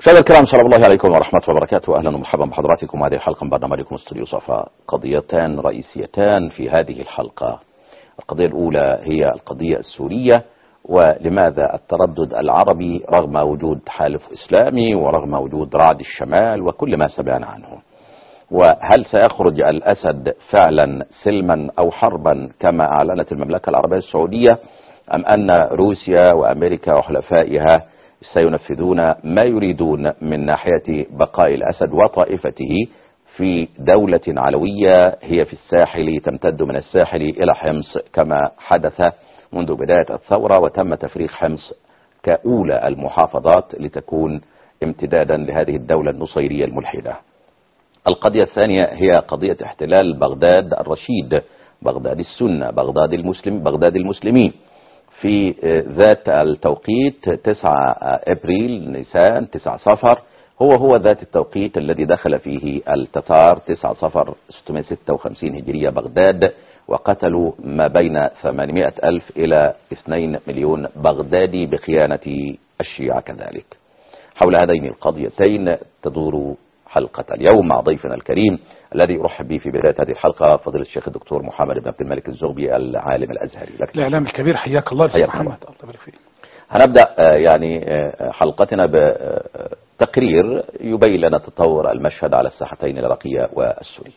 مشاهدينا الكرام سلام الله عليكم ورحمة الله وبركاته أهلا ومرحبا بحضراتكم هذه الحلقة من برنامجكم استوديو صفا قضيتان رئيسيتان في هذه الحلقة القضية الأولى هي القضية السورية ولماذا التردد العربي رغم وجود حالف إسلامي ورغم وجود رعد الشمال وكل ما سمعنا عنه وهل سيخرج الأسد فعلا سلما أو حربا كما أعلنت المملكة العربية السعودية أم أن روسيا وأمريكا وحلفائها سينفذون ما يريدون من ناحية بقاء الأسد وطائفته في دولة علوية هي في الساحل تمتد من الساحل إلى حمص كما حدث منذ بداية الثورة وتم تفريغ حمص كأولى المحافظات لتكون امتدادا لهذه الدولة النصيرية الملحدة القضية الثانية هي قضية احتلال بغداد الرشيد بغداد السنة بغداد المسلم بغداد المسلمين في ذات التوقيت 9 ابريل نيسان 9 صفر هو هو ذات التوقيت الذي دخل فيه التتار 9 صفر 656 هجرية بغداد وقتلوا ما بين 800 ألف إلى 2 مليون بغدادي بخيانة الشيعة كذلك حول هذين القضيتين تدور حلقة اليوم مع ضيفنا الكريم الذي أرحب به في بداية هذه الحلقة فضيلة الشيخ الدكتور محمد بن عبد الملك الزغبي العالم الأزهري لك الإعلام الكبير حياك الله حياك محمد الله. الله يبارك فيك هنبدأ يعني حلقتنا بتقرير يبين لنا تطور المشهد على الساحتين العراقية والسورية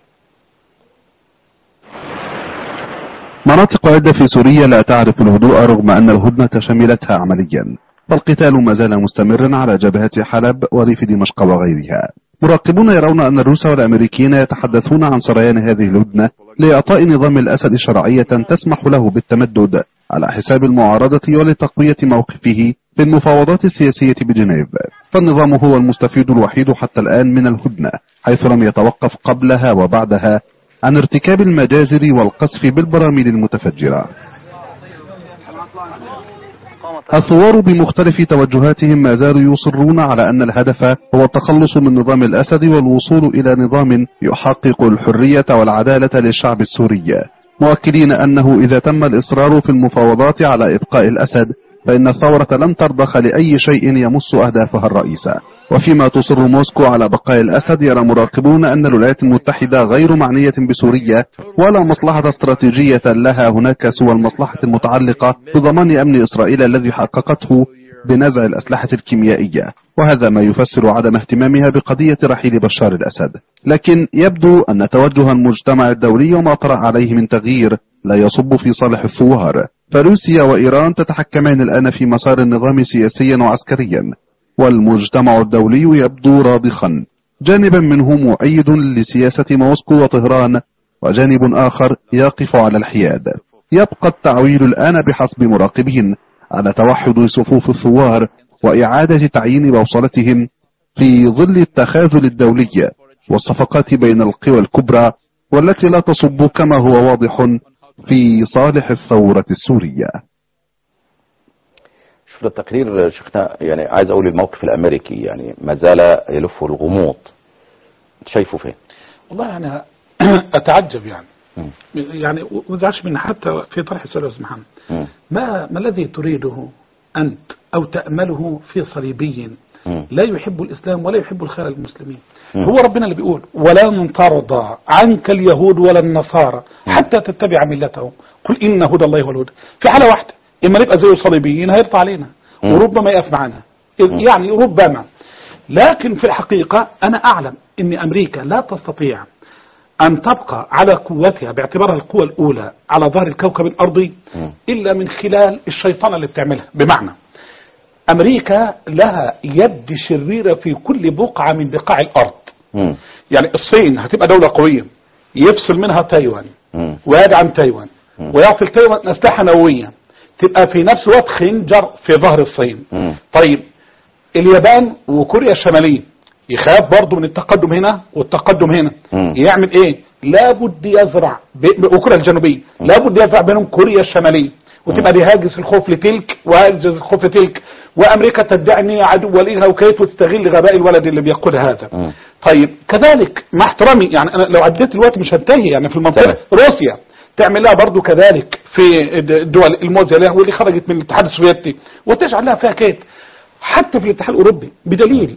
مناطق عدة في سوريا لا تعرف الهدوء رغم أن الهدنة شملتها عمليا فالقتال ما زال مستمرا على جبهات حلب وريف دمشق وغيرها مراقبون يرون أن الروس والأمريكيين يتحدثون عن سريان هذه الهدنة لإعطاء نظام الأسد شرعية تسمح له بالتمدد على حساب المعارضة ولتقوية موقفه في المفاوضات السياسية بجنيف فالنظام هو المستفيد الوحيد حتى الآن من الهدنة حيث لم يتوقف قبلها وبعدها عن ارتكاب المجازر والقصف بالبراميل المتفجرة الثوار بمختلف توجهاتهم ما زالوا يصرون على أن الهدف هو التخلص من نظام الأسد والوصول إلى نظام يحقق الحرية والعدالة للشعب السوري مؤكدين أنه إذا تم الإصرار في المفاوضات على إبقاء الأسد فإن الثورة لن ترضخ لأي شيء يمس أهدافها الرئيسة وفيما تصر موسكو على بقاء الأسد يرى مراقبون أن الولايات المتحدة غير معنية بسوريا ولا مصلحة استراتيجية لها هناك سوى المصلحة المتعلقة بضمان أمن إسرائيل الذي حققته بنزع الأسلحة الكيميائية وهذا ما يفسر عدم اهتمامها بقضية رحيل بشار الأسد لكن يبدو أن توجه المجتمع الدولي وما طرأ عليه من تغيير لا يصب في صالح الثوار فروسيا وإيران تتحكمان الآن في مسار النظام سياسيا وعسكريا والمجتمع الدولي يبدو راضخا جانبا منه مؤيد لسياسة موسكو وطهران وجانب آخر يقف على الحياد يبقى التعويل الآن بحسب مراقبين على توحد صفوف الثوار وإعادة تعيين بوصلتهم في ظل التخاذل الدولي والصفقات بين القوى الكبرى والتي لا تصب كما هو واضح في صالح الثورة السورية شوف التقرير شيخنا يعني عايز أقول الموقف الأمريكي يعني ما زال يلف الغموض شايفه فين والله أنا أتعجب يعني مم. يعني ما تزعلش من حتى في طرح السؤال يا أستاذ محمد مم. ما ما الذي تريده أنت أو تأمله في صليبي مم. لا يحب الإسلام ولا يحب الخير المسلمين مم. هو ربنا اللي بيقول ولن ترضى عنك اليهود ولا النصارى مم. حتى تتبع ملتهم قل إن هدى الله هو الهدى في حالة واحدة إما نبقى زي الصليبيين هيرفع علينا مم. وربما يقف معنا مم. يعني ربما لكن في الحقيقة أنا أعلم أن أمريكا لا تستطيع أن تبقى على قوتها باعتبارها القوة الأولى على ظهر الكوكب الأرضي مم. إلا من خلال الشيطان اللي بتعملها بمعنى أمريكا لها يد شريرة في كل بقعة من بقاع الأرض مم. يعني الصين هتبقى دولة قوية يفصل منها تايوان مم. ويدعم تايوان مم. ويعطي تايوان أسلحة نووية تبقى في نفس الوقت خنجر في ظهر الصين مم. طيب اليابان وكوريا الشمالية يخاف برضه من التقدم هنا والتقدم هنا مم. يعمل ايه لابد يزرع ب- ب- وكوريا الجنوبية لابد يزرع بينهم كوريا الشمالية وتبقى دي هاجس الخوف لتلك وهاجس الخوف لتلك وامريكا تدعي ان هي عدو ليها وكيف تستغل غباء الولد اللي بيقود هذا مم. طيب كذلك مع احترامي يعني انا لو عديت الوقت مش هنتهي يعني في المنطقة تمام. روسيا تعمل لها برضو كذلك في الدول الموازية لها واللي خرجت من الاتحاد السوفيتي وتجعل لها فيها كيد حتى في الاتحاد الاوروبي بدليل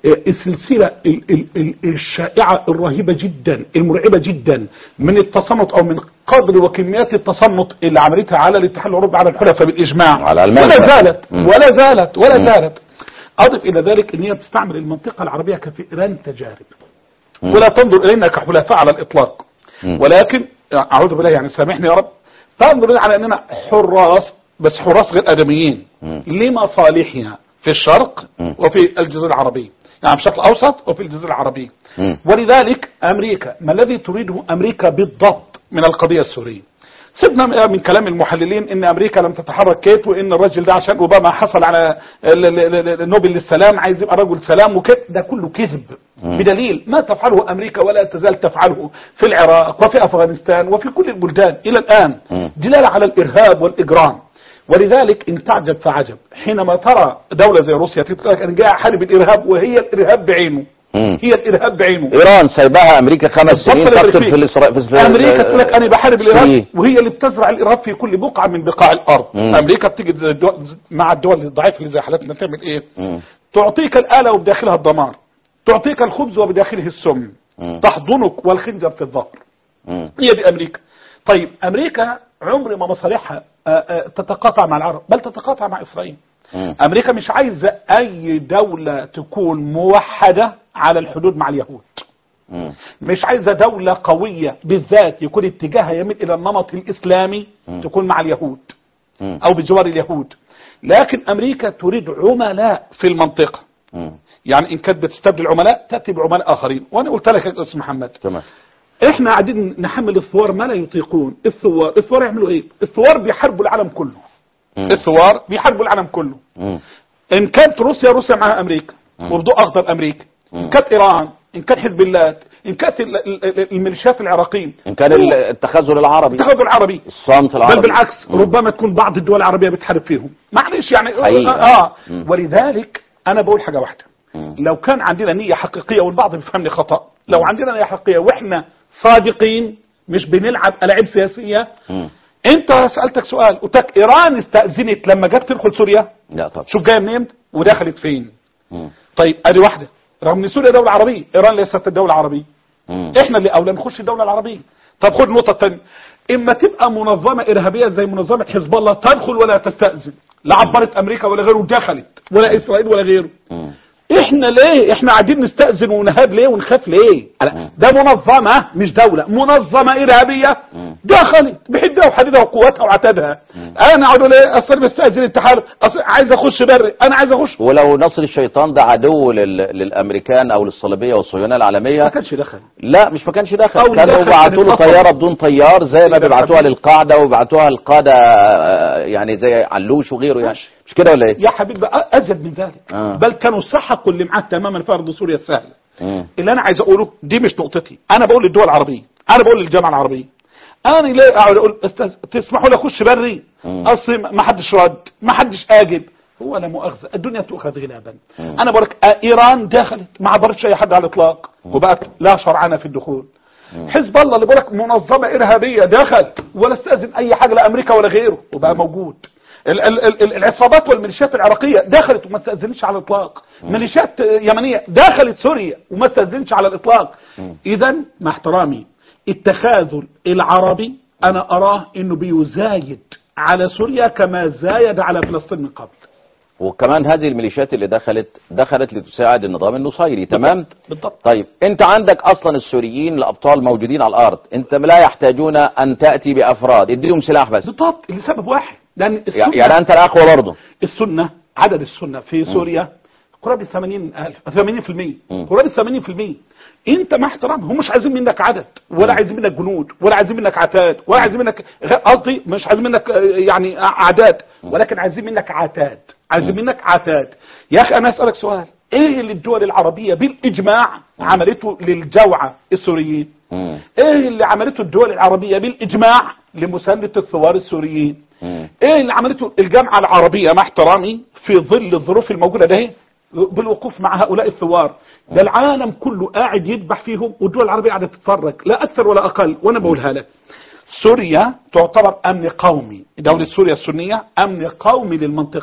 السلسلة ال- ال- ال- الشائعة الرهيبة جدا المرعبة جدا من التصنط او من قدر وكميات التصنط اللي عملتها على الاتحاد الاوروبي على الحلفاء بالاجماع على ألمانيا. ولا زالت مم. ولا زالت ولا مم. زالت اضف الى ذلك ان هي بتستعمل المنطقة العربية كفئران تجارب مم. ولا تنظر الينا كحلفاء على الاطلاق مم. ولكن اعوذ بالله يعني سامحني يا رب تنظر الينا على اننا حراس بس حراس غير ادميين مم. لمصالحها في الشرق مم. وفي الجزيره العربيه يعني بشكل اوسط وفي الجزيره العربيه مم. ولذلك امريكا ما الذي تريده امريكا بالضبط من القضيه السوريه سيبنا من كلام المحللين ان امريكا لم تتحرك كيت وان الراجل ده عشان اوباما حصل على ال- ال- ال- النوبل للسلام عايز يبقى رجل سلام وكده ده كله كذب مم. بدليل ما تفعله امريكا ولا تزال تفعله في العراق وفي افغانستان وفي كل البلدان الى الان مم. دلاله على الارهاب والاجرام ولذلك ان تعجب فعجب حينما ترى دوله زي روسيا تقول لك انا جاي احارب الارهاب وهي الارهاب بعينه مم. هي الارهاب بعينه ايران سايباها امريكا خمس بالضبط سنين اللي تقتل فيه. في الاسرائيل في امريكا تقول لك انا بحارب الارهاب إيه. وهي اللي بتزرع الارهاب في كل بقعه من بقاع الارض مم. امريكا بتيجي دو- مع الدول الضعيفه اللي زي حالتنا تعمل ايه مم. تعطيك الاله وبداخلها الدمار تعطيك الخبز وبداخله السم مم. تحضنك والخنجر في الظهر مم. هي دي امريكا طيب امريكا عمر ما مصالحها آه، آه، تتقاطع مع العرب بل تتقاطع مع اسرائيل مم. امريكا مش عايزه اي دوله تكون موحده على الحدود مع اليهود مم. مش عايزه دوله قويه بالذات يكون اتجاهها يميل الى النمط الاسلامي مم. تكون مع اليهود مم. او بجوار اليهود لكن امريكا تريد عملاء في المنطقه مم. يعني ان كانت بتستبدل عملاء تاتي بعملاء اخرين وانا قلت لك يا استاذ محمد تمام احنا قاعدين نحمل الثوار ما لا يطيقون الثوار الثوار يعملوا ايه الثوار بيحاربوا العالم كله مم. الثوار بيحاربوا العالم كله مم. ان كانت روسيا روسيا معها امريكا مم. وبضوء اخضر امريكا مم. ان كانت ايران ان كانت حزب الله ان كانت ال- ال- ال- الميليشيات العراقيين ان كان ال- التخاذل العربي الاتحاد العربي الصمت العربي بل بالعكس مم. ربما تكون بعض الدول العربيه بتحارب فيهم معلش يعني حقيقي. اه مم. ولذلك انا بقول حاجه واحده مم. لو كان عندنا نيه حقيقيه والبعض بيفهمني خطا لو عندنا نيه حقيقيه واحنا صادقين مش بنلعب العاب سياسيه مم. انت سالتك سؤال قلت لك ايران استاذنت لما جت تدخل سوريا لا طبعا شوف جايه منين ودخلت فين مم. طيب ادي واحده رغم ان سوريا دوله عربيه ايران ليست دوله عربيه مم. احنا اللي اولى نخش الدوله العربيه طب خد نقطه ثانيه اما تبقى منظمه ارهابيه زي منظمه حزب الله تدخل ولا تستاذن لا عبرت امريكا ولا غيره دخلت ولا اسرائيل ولا غيره مم. احنا ليه احنا قاعدين نستاذن ونهاب ليه ونخاف ليه مم. ده منظمه مش دوله منظمه ارهابيه مم. دخلت بحدها وحديدها وقوتها وعتادها مم. انا اقعد اقول ايه اصل بستاذن التحالف اصل عايز اخش بري انا عايز اخش ولو نصر الشيطان ده عدو لل... للامريكان او للصليبيه والصهيونيه العالميه ما كانش دخل لا مش ما كانش دخل أو كانوا دخل بيبعتوا له كان اتفضل. طياره بدون طيار زي ما إذا بيبعتوها حبيبي. للقاعده وبيبعتوها للقاده آه، يعني زي علوش وغيره يعني ماشي. مش كده ولا ايه؟ يا حبيبي بقى ازيد من ذلك آه. بل كانوا سحقوا اللي معاه تماما في ارض سوريا السهله مم. اللي انا عايز اقوله دي مش نقطتي انا بقول للدول العربيه انا بقول للجامعه العربيه انا ليه اقعد اقول استاذ تسمحوا لي اخش بري مم. اصل ما حدش رد ما حدش اجب هو لا مؤاخذه الدنيا تؤخذ غلابا مم. انا بقول لك آه، ايران دخلت ما عبرتش اي حد على الاطلاق وبقت لا شرعنا في الدخول مم. حزب الله اللي بقول لك منظمه ارهابيه دخل ولا استاذن اي حاجه لا امريكا ولا غيره وبقى موجود ال- ال- ال- ال- العصابات والميليشيات العراقيه دخلت وما استاذنتش على الاطلاق ميليشيات يمنيه دخلت سوريا وما استاذنتش على الاطلاق مم. اذا مع احترامي التخاذل العربي انا اراه انه بيزايد على سوريا كما زايد على فلسطين من قبل وكمان هذه الميليشيات اللي دخلت دخلت لتساعد النظام النصيري تمام؟ بالضبط طيب انت عندك اصلا السوريين الابطال موجودين على الارض انت لا يحتاجون ان تاتي بافراد اديهم سلاح بس بالضبط لسبب واحد لان السنة, يعني انت الاقوى برضه السنة عدد السنة في سوريا قرابة 80 ألف 80% مم. قرابة 80% انت مع احترام هم مش عايزين منك عدد ولا عايزين منك جنود ولا عايزين منك عتاد ولا عايزين منك غ- قصدي مش عايزين منك آه، يعني اعداد ولكن عايزين منك عتاد عايزين منك عتاد يا اخي انا اسالك سؤال ايه اللي الدول العربية بالاجماع عملته للجوعة السوريين مم. ايه اللي عملته الدول العربية بالاجماع لمساندة الثوار السوريين مم. ايه اللي عملته الجامعة العربية مع احترامي في ظل الظروف الموجودة ده بالوقوف مع هؤلاء الثوار ده العالم كله قاعد يذبح فيهم والدول العربية قاعدة تتفرج لا اكثر ولا اقل وانا بقولها لك سوريا تعتبر امن قومي دولة سوريا السنية امن قومي للمنطقة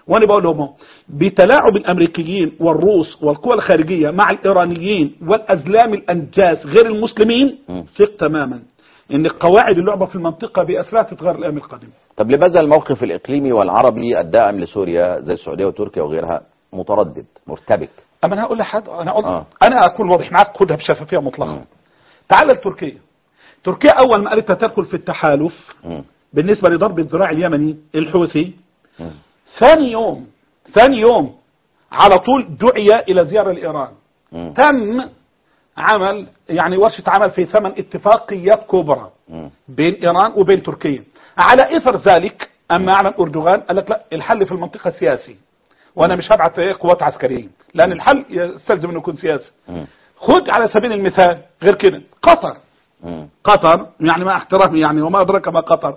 وانا بقول لهم اهو بتلاعب الامريكيين والروس والقوى الخارجيه مع الايرانيين والازلام الانجاس غير المسلمين مم. ثق تماما ان قواعد اللعبه في المنطقه باسرها تتغير الايام القادمه طب لماذا الموقف الإقليمي والعربي الداعم لسوريا زي السعودية وتركيا وغيرها متردد مرتبك اما انا هقول لحد انا اقول آه. انا اكون واضح معاك خدها بشفافيه مطلقه مم. تعال لتركيا تركيا اول ما قالت تدخل في التحالف مم. بالنسبه لضرب الذراع اليمني الحوثي مم. ثاني يوم ثاني يوم على طول دعي الى زياره لايران مم. تم عمل يعني ورشه عمل في ثمن اتفاقيات كبرى مم. بين ايران وبين تركيا على اثر ذلك اما اعلن اردوغان قال لك لا الحل في المنطقه سياسي وانا مش هبعت إيه قوات عسكريه لان الحل يستلزم انه يكون سياسي مم. خد على سبيل المثال غير كده قطر مم. قطر يعني مع احترامي يعني وما ادراك ما قطر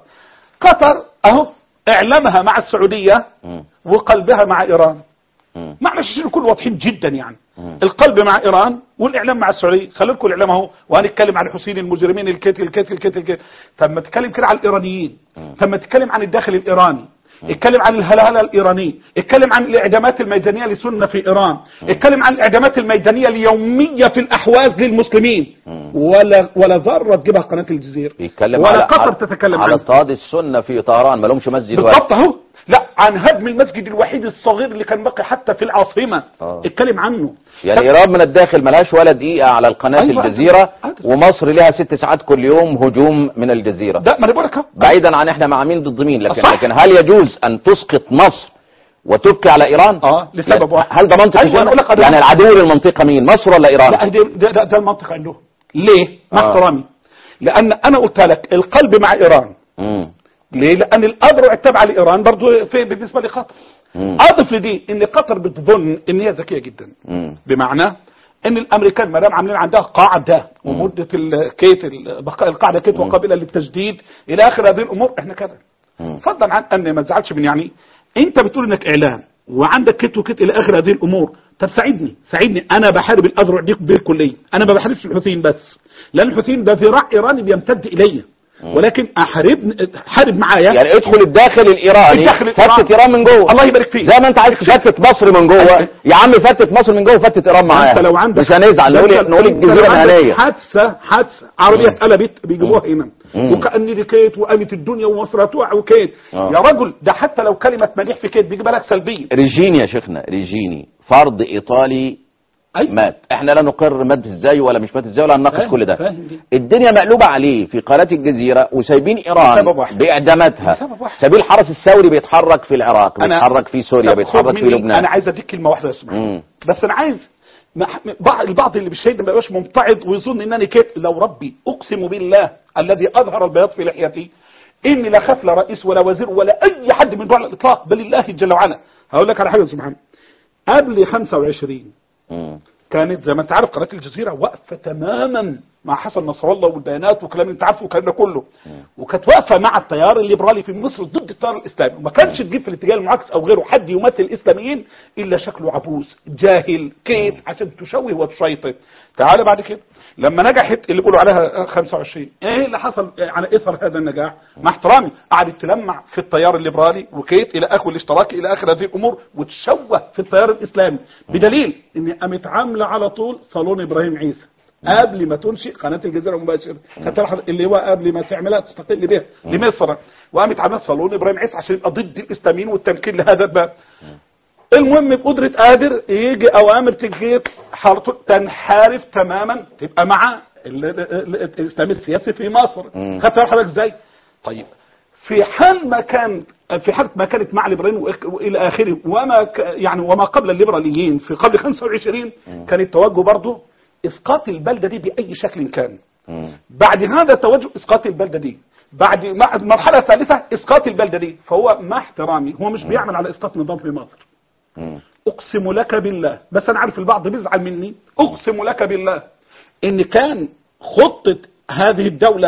قطر اهو اعلامها مع السعوديه مم. وقلبها مع ايران مم. معلش عشان نكون واضحين جدا يعني مم. القلب مع ايران والاعلام مع السعوديه خلي لكم الاعلام اهو وهنتكلم عن الحسين المجرمين الكت الكت الكت الكت طب ما تتكلم كده عن الايرانيين مم. طب ما تتكلم عن الداخل الايراني اتكلم عن الهلهله الايراني اتكلم عن الاعدامات الميدانيه لسنه في ايران اتكلم عن الاعدامات الميدانيه اليوميه في الاحواز للمسلمين مم. ولا ولا ذره تجيبها قناه الجزيره بيتكلم ولا على قطر على- تتكلم على عنه اضطهاد السنة في طهران ما لهمش مسجد واحد بالضبط اهو لا عن هدم المسجد الوحيد الصغير اللي كان باقي حتى في العاصمه آه. اتكلم عنه يعني ايران من الداخل ملهاش ولا دقيقة على القناة أيوة، الجزيرة أيوة. ومصر لها ست ساعات كل يوم هجوم من الجزيرة ده ما انا بقول لك أهو. بعيدا عن احنا مع مين ضد مين لكن صح. لكن هل يجوز ان تسقط مصر وتبكي على ايران اه لسبب واحد هل ده منطق أيوة، أنا بقول لك أنا- يعني العدو للمنطقة مين مصر ولا ايران لا ده, ده, ده, ده المنطق عندهم ليه مع آه. احترامي لان انا قلت لك القلب مع ايران مم. ليه لان الاذرع التابعه لايران برضو في بالنسبه لقطر مم. اضف لدي ان قطر بتظن ان هي ذكيه جدا مم. بمعنى ان الامريكان ما دام عاملين عندها قاعده ومده الكيت بقاء القاعده كيت وقابله للتجديد الى اخر هذه الامور احنا كذا مم. فضلا عن ان ما تزعلش من يعني انت بتقول انك اعلام وعندك كت وكت الى اخر هذه الامور طب ساعدني ساعدني انا بحارب الاذرع دي بالكليه انا ما بحاربش الحوثيين بس لان الحوثيين ده ذراع ايراني بيمتد الي ولكن احارب حارب معايا يعني ادخل الداخل الايراني الداخل فتت الإيراني. ايران من جوه الله يبارك فيك زي ما انت عايز تفتت مصر من جوه يا عم فتت مصر من جوه فتت ايران معاها انت لو عندك مش هنزعل نقول انت- نقول انت الجزيره لو عندك مهنيه حادثه حادثه عربيه مم. اتقلبت بيجيبوها هنا مم. وكان دي كيت وقامت الدنيا ومصر هتقع وكيت آه. يا رجل ده حتى لو كلمه مديح في كيت بيجيبها لك سلبيه ريجيني يا شيخنا ريجيني فرد ايطالي أي. مات احنا لا نقر مات ازاي ولا مش مات ازاي ولا هنناقش فاهم- كل ده فاهم دي. الدنيا مقلوبه عليه في قناه الجزيره وسايبين لسبب ايران واحد. باعداماتها لسبب واحد. سبيل الحرس الثوري بيتحرك في العراق أنا- بيتحرك في سوريا طب بيتحرك خد في مني، لبنان انا عايز اديك كلمه واحده يا سماح مم. بس انا عايز مع- بعض البعض اللي بالشيء ده ما يبقاش ممتعض ويظن ان انا كيف لو ربي اقسم بالله الذي اظهر البياض في لحيتي اني لا خاف لا رئيس ولا وزير ولا اي حد من دول على الاطلاق بل الله جل وعلا هقول لك على حاجه يا أستاذ محمد قبل 25 مم. كانت زي ما انت عارف قناه الجزيره واقفه تماما مع حسن نصر الله والبيانات والكلام اللي انت عارفه والكلام ده كله وكانت واقفه مع التيار الليبرالي في مصر ضد التيار الاسلامي وما كانش تجيب في الاتجاه المعاكس او غيره حد يمثل الاسلاميين الا شكله عبوس جاهل كيف عشان تشوه وتشيطن تعال بعد كده لما نجحت اللي بيقولوا عليها 25 ايه اللي حصل على اثر هذا النجاح مع احترامي قعدت تلمع في التيار الليبرالي وكيت الى اخره الاشتراكي الى اخر هذه الامور وتشوه في التيار الاسلامي بدليل ان قامت عامله على طول صالون ابراهيم عيسى قبل ما تنشئ قناه الجزيره مباشر هتلاحظ اللي هو قبل ما تعملها تستقل بها لمصر وقامت عامله صالون ابراهيم عيسى عشان يبقى ضد الاسلاميين والتمكين لهذا الباب المهم بقدرة قادر يجي اوامر تجي حارته تنحرف تماما تبقى مع ال- ال- ال- الاسلام السياسي في مصر مم. خدت بالك حضرتك ازاي طيب في حال ما كان في حالة ما كانت مع الليبراليين وإك- والى اخره وما ك- يعني وما قبل الليبراليين في قبل 25 كان التوجه برضه اسقاط البلده دي باي شكل كان مم. بعد هذا توجه اسقاط البلده دي بعد مع- المرحله الثالثه اسقاط البلده دي فهو مع احترامي هو مش بيعمل على اسقاط نظام في مصر مم. اقسم لك بالله بس انا عارف البعض بيزعل مني اقسم لك بالله ان كان خطه هذه الدوله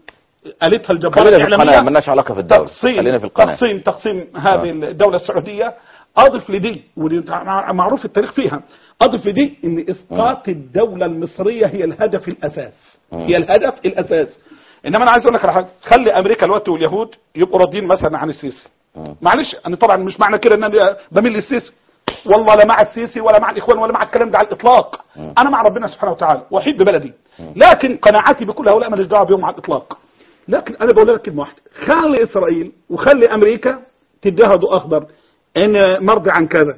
بآلتها الجبارة خلينا في القناه الإعلامية مالناش علاقه في الدوله تقسيم خلينا في القناه تقسيم تقسيم هذه الدولة السعودية أضف لدي ودي مع- معروف التاريخ فيها أضف لدي إن إسقاط الدولة المصرية هي الهدف الأساس مم. هي الهدف الأساس إنما أنا عايز أقول لك على حاجة خلي أمريكا الوقت واليهود يبقوا راضيين مثلا عن السيسي مم. معلش انا طبعا مش معنى كده ان انا بميل للسيسي والله لا مع السيسي ولا مع الاخوان ولا مع الكلام ده على الاطلاق مم. انا مع ربنا سبحانه وتعالى واحيد ببلدي لكن قناعاتي بكل هؤلاء ماليش دعوه بهم على الاطلاق لكن انا بقول لك كلمه واحده خلي اسرائيل وخلي امريكا تديها ضوء اخضر ان مرضي عن كذا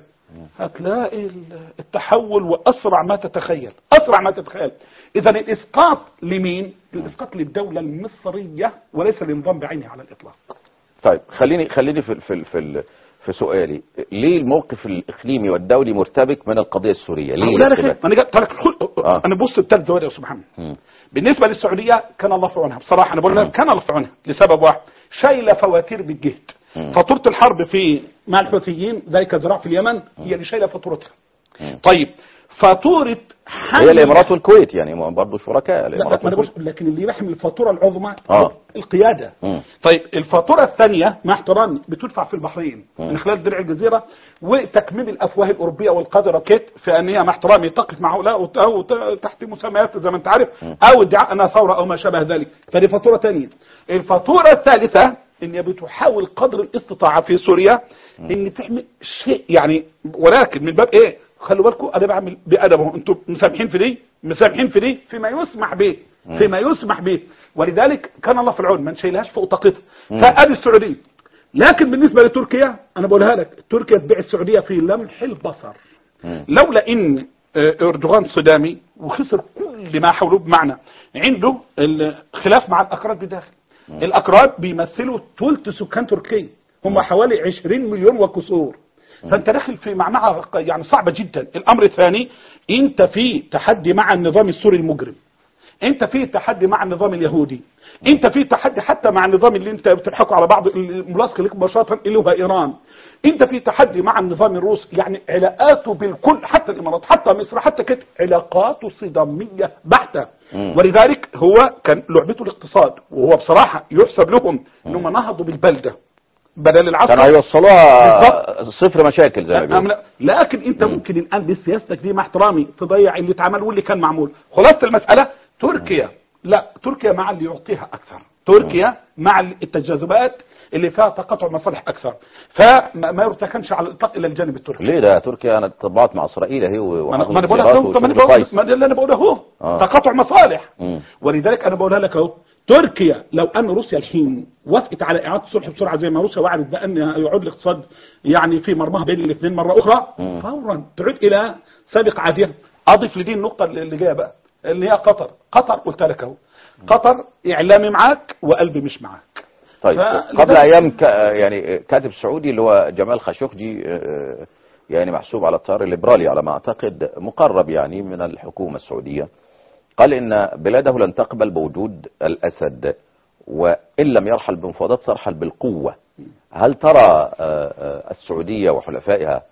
هتلاقي ال- التحول واسرع ما تتخيل اسرع ما تتخيل اذا الاسقاط لمين الاسقاط للدوله المصريه وليس لنظام بعينه على الاطلاق طيب خليني خليني في في في في سؤالي ليه الموقف الاقليمي والدولي مرتبك من القضيه السوريه ليه لا لا كده؟ خير. انا جا- طلع خل... آه. انا بص بثلاث زوايا يا استاذ محمد مم. بالنسبه للسعوديه كان الله في عونها بصراحه انا بقول لك كان الله في عونها لسبب واحد شايله فواتير بالجهد مم. فاتوره الحرب في مع الحوثيين ذلك الزراع في اليمن هي اللي شايله فاتورتها مم. طيب فاتوره حل هي الامارات والكويت يعني برضه شركاء لا لا الامارات ما انا والكويت بقول لكن اللي يحمل الفاتوره العظمى آه. القياده مم. طيب الفاتوره الثانيه مع احترامي بتدفع في البحرين مم. من خلال درع الجزيره وتكميم الافواه الاوروبيه والقاده روكيت في ان هي مع احترامي تقف مع هؤلاء وت- أو ت- تحت مسميات زي ما انت عارف مم. او ادعاء انها ثوره او ما شابه ذلك فدي فاتوره ثانيه الفاتوره الثالثه ان هي بتحاول قدر الاستطاعه في سوريا ان تعمل شيء يعني ولكن من باب ايه خلوا بالكم انا بعمل بادبه انتم مسامحين في دي مسامحين في دي فيما يسمح به مم. فيما يسمح به ولذلك كان الله في العون ما نشيلهاش فوق طاقتها مم. فادي السعوديه لكن بالنسبه لتركيا انا بقولها لك تركيا تبيع السعوديه في لمح البصر مم. لولا ان آه، اردوغان صدامي وخسر كل ما حوله بمعنى عنده الخلاف مع الاكراد بداخل الاكراد بيمثلوا ثلث سكان تركيا هم حوالي 20 مليون وكسور فانت داخل في معمعه يعني صعبه جدا الامر الثاني انت في تحدي مع النظام السوري المجرم انت في تحدي مع النظام اليهودي انت في تحدي حتى مع النظام اللي انت بتضحكوا على بعض الملاصق لك مباشره اللي هو ايران انت في تحدي مع النظام الروسي يعني علاقاته بالكل حتى الامارات حتى مصر حتى كده علاقاته صداميه بحته مم. ولذلك هو كان لعبته الاقتصاد وهو بصراحه يحسب لهم انهم نهضوا بالبلده بدل العصر كانوا هيوصلوها بالضبط. صفر مشاكل زي ما بيقولوا لا لكن انت ممكن الان بسياستك دي مع احترامي تضيع اللي اتعمل واللي كان معمول خلاصه المساله تركيا لا تركيا مع اللي يعطيها اكثر تركيا مع التجاذبات اللي فيها تقاطع مصالح اكثر فما ما يرتكنش على الاطلاق الى الجانب التركي ليه ده تركيا انا طبعت مع اسرائيل اهي ما انا وحصل ما انا بقولها زيارات اهو طب ما انا وشغل بقول كويس ما ده اللي انا بقوله اهو آه. تقاطع مصالح مم. ولذلك انا بقولها لك اهو تركيا لو ان روسيا الحين وافقت على اعاده الصلح بسرعه زي ما روسيا وعدت بان يعود الاقتصاد يعني في مرمها بين الاثنين مره اخرى مم. فورا تعود الى سابق عادها اضيف لدي النقطه اللي جايه بقى اللي هي قطر قطر قلت لك اهو قطر اعلامي معاك وقلبي مش معاك طيب فلذلك- قبل ايام ك... يعني كاتب سعودي اللي هو جمال خاشقجي آه، يعني محسوب على التيار الليبرالي على ما اعتقد مقرب يعني من الحكومه السعوديه قال ان بلاده لن تقبل بوجود الاسد وان لم يرحل بمفاوضات سيرحل بالقوه هل ترى آه، آه، السعوديه وحلفائها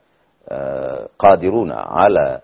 آه، قادرون على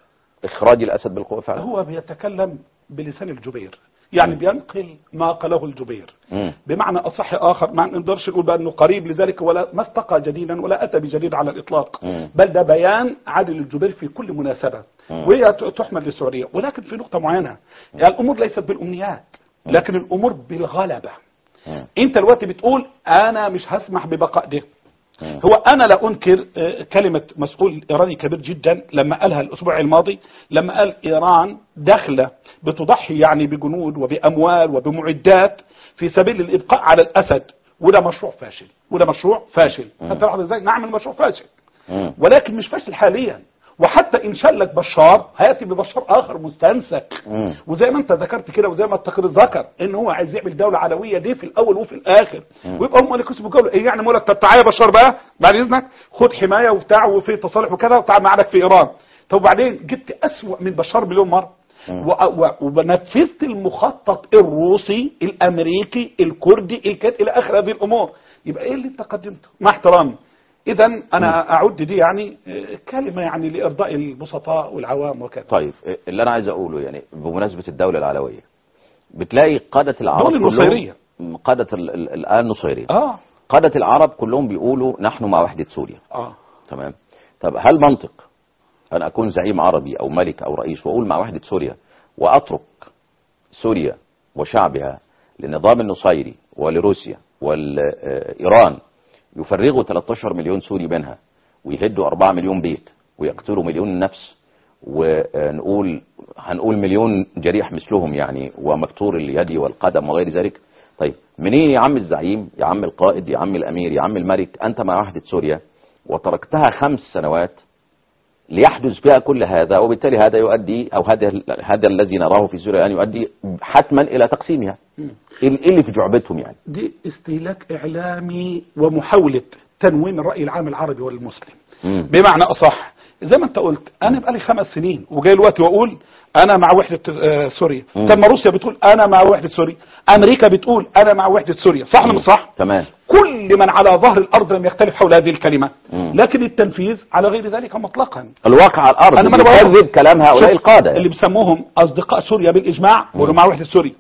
اخراج الاسد بالقوه فعلا؟ هو بيتكلم بلسان الجبير يعني بينقل ما قاله الجبير مم. بمعنى اصح اخر ما نقدرش نقول بانه قريب لذلك ولا ما استقى جديدا ولا اتى بجديد على الاطلاق مم. بل ده بيان عادل الجبير في كل مناسبه مم. وهي ت- تحمل للسعوديه ولكن في نقطه معينه يعني الامور ليست بالامنيات لكن الامور بالغلبه مم. انت دلوقتي بتقول انا مش هسمح ببقاء ده مم. هو انا لا انكر آه، كلمة مسؤول ايراني كبير جدا لما قالها الاسبوع الماضي لما قال ايران داخلة بتضحي يعني بجنود وباموال وبمعدات في سبيل الابقاء على الاسد وده مشروع فاشل وده مشروع فاشل مم. انت لاحظ ازاي نعم المشروع فاشل مم. ولكن مش فاشل حاليا وحتى ان شلك بشار هياتي ببشار اخر مستنسك مم. وزي ما انت ذكرت كده وزي ما التقرير ذكر ان هو عايز يعمل دوله علويه دي في الاول وفي الاخر مم. ويبقى هم اللي كسبوا الجوله ايه يعني مولك طب تعالى يا بشار بقى بعد اذنك خد حمايه وبتاع وفي تصالح وكذا وتعال معاك في ايران طب وبعدين جبت اسوأ من بشار مليون مره مم. و- و- ونفذت المخطط الروسي الامريكي الكردي الكات الى اخر هذه الامور يبقى ايه اللي انت قدمته مع احترامي اذا انا اعد دي يعني آه، كلمه يعني لارضاء البسطاء والعوام وكذا طيب اللي انا عايز اقوله يعني بمناسبه الدوله العلويه بتلاقي قاده العرب دول النصيرية. كلهم قاده ال- ال- الان النصيريه اه قاده العرب كلهم بيقولوا نحن مع وحده سوريا اه تمام طب هل منطق ان اكون زعيم عربي او ملك او رئيس واقول مع وحده سوريا واترك سوريا وشعبها للنظام النصيري ولروسيا والايران يفرغوا 13 مليون سوري منها ويهدوا 4 مليون بيت ويقتلوا مليون نفس ونقول هنقول مليون جريح مثلهم يعني ومكتور اليد والقدم وغير ذلك طيب منين يا عم الزعيم يا عم القائد يا عم الامير يا عم الملك انت مع وحدة سوريا وتركتها خمس سنوات ليحدث فيها كل هذا وبالتالي هذا يؤدي او هذا هذا الذي نراه في سوريا الان يؤدي حتما الى تقسيمها ايه اللي في جعبتهم يعني دي استهلاك اعلامي ومحاولة تنوين الرأي العام العربي والمسلم مم. بمعنى اصح زي ما انت قلت انا بقالي خمس سنين وجاي الوقت واقول انا مع وحدة آه، سوريا مم. طب ما روسيا بتقول انا مع وحدة سوريا امريكا بتقول انا مع وحدة سوريا صح ولا مش صح تمام كل من على ظهر الارض لم يختلف حول هذه الكلمة مم. لكن التنفيذ على غير ذلك مطلقا الواقع على الارض أنا ما أنا بقول- يكذب كلام هؤلاء شوف، القاده اللي بيسموهم اصدقاء سوريا بالاجماع مم. ولو مع وحدة سوريا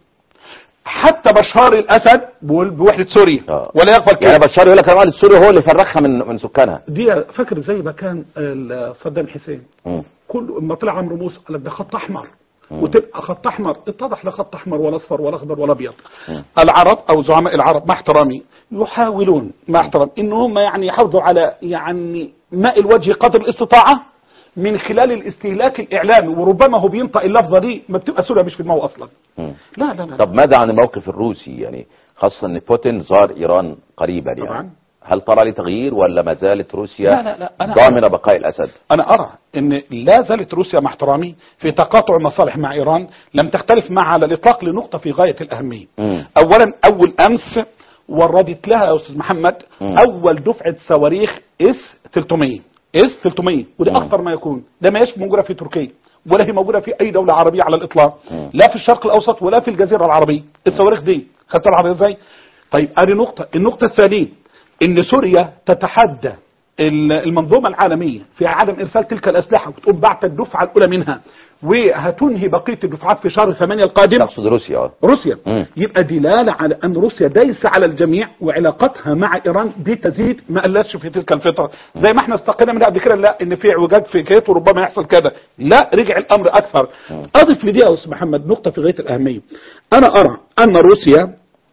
حتى بشار الاسد بيقول بوحدة سوريا آه. ولا يقبل كده يعني بشار يقول لك الوالد السوري هو اللي فرخها من من سكانها دي فاكر زي ما كان ال- صدام حسين مم. كل ما طلع عمرو موسى قال لك ده خط احمر مم. وتبقى خط احمر اتضح لا خط احمر ولا اصفر ولا اخضر ولا ابيض مم. العرب او زعماء العرب مع احترامي يحاولون مع احترام ان هم يعني يحافظوا على يعني ماء الوجه قدر الاستطاعه من خلال الاستهلاك الاعلامي وربما هو بينطق اللفظه دي ما بتبقى سوريا مش في دماغه اصلا مم. لا لا لا طب ماذا عن الموقف الروسي يعني خاصة ان بوتين زار ايران قريبا يعني طبعا. هل ترى لي تغيير ولا ما زالت روسيا لا لا لا أنا ضامنة بقاء الاسد انا ارى ان لا زالت روسيا مع احترامي في تقاطع المصالح مع ايران لم تختلف معها على الاطلاق لنقطه في غايه الاهميه مم. اولا اول امس وردت لها يا استاذ محمد مم. اول دفعه صواريخ اس 300 اس 300 ودي مم. اخطر ما يكون ده ما هيش موجوده في تركيا ولا هي موجوده في اي دوله عربيه على الاطلاق مم. لا في الشرق الاوسط ولا في الجزيره العربيه الصواريخ دي خدت العربيه ازاي طيب ادي نقطه النقطه الثانيه ان سوريا تتحدى ال- المنظومه العالميه في عدم ارسال تلك الاسلحه وتقوم بعت الدفعه الاولى منها وهتنهي بقيه الدفعات في شهر 8 القادم تقصد روسيا اه روسيا مم. يبقى دلالة على أن روسيا دايسة على الجميع وعلاقتها مع إيران دي تزيد ما قلتش في تلك الفترة زي ما احنا استقينا من قبل كده لا إن في اعوجاج في كيت وربما يحصل كذا لا رجع الأمر أكثر مم. أضف لدي يا أستاذ محمد نقطة في غاية الأهمية أنا أرى أن روسيا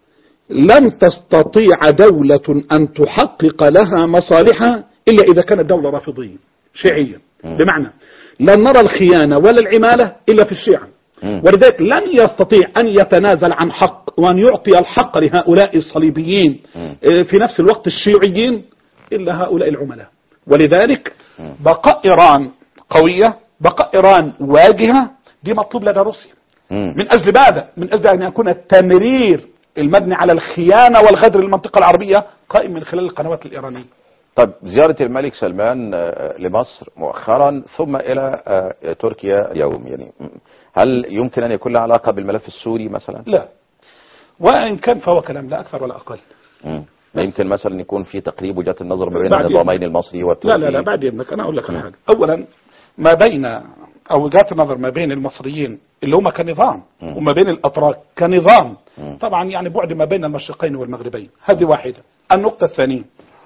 لن تستطيع دولة أن تحقق لها مصالحها إلا إذا كانت دولة رافضية شيعية مم. بمعنى لن نرى الخيانة ولا العمالة إلا في الشيعة مم. ولذلك لن يستطيع أن يتنازل عن حق وأن يعطي الحق لهؤلاء الصليبيين مم. آه، في نفس الوقت الشيوعيين إلا هؤلاء العملاء ولذلك مم. بقاء إيران قوية بقاء إيران واجهة دي مطلوب لدى روسيا مم. من أجل ماذا؟ من أجل أن يكون التمرير المبني على الخيانة والغدر للمنطقة العربية قائم من خلال القنوات الإيرانية طب زيارة الملك سلمان آه، لمصر مؤخرا ثم الى آه، تركيا اليوم يعني م- هل يمكن ان يكون له علاقة بالملف السوري مثلا لا وإن كان فهو كلام لا أكثر ولا أقل مم. ما يمكن مثلا يكون في تقريب وجهات النظر ما بين بعد النظامين المصري لا والتركي لا لا بعد يمك أنا أقول لك على مم. حاجة أولا ما بين أو وجهات النظر ما بين المصريين اللي هم كنظام مم. وما بين الأتراك كنظام مم. طبعا يعني بعد ما بين المشرقين والمغربين هذه واحدة النقطة الثانية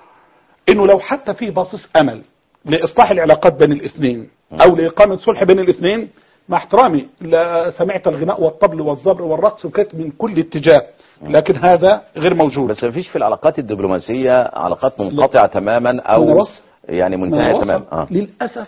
انه لو حتى في باصص امل لاصلاح العلاقات بين الاثنين او لاقامه صلح بين الاثنين مع احترامي لا سمعت الغناء والطبل والزبر والرقص وكانت من كل اتجاه لكن هذا غير موجود بس ما فيش في العلاقات الدبلوماسية علاقات منقطعة تماما أنا او وصل. يعني ما منتهية وصل. تماما اه للاسف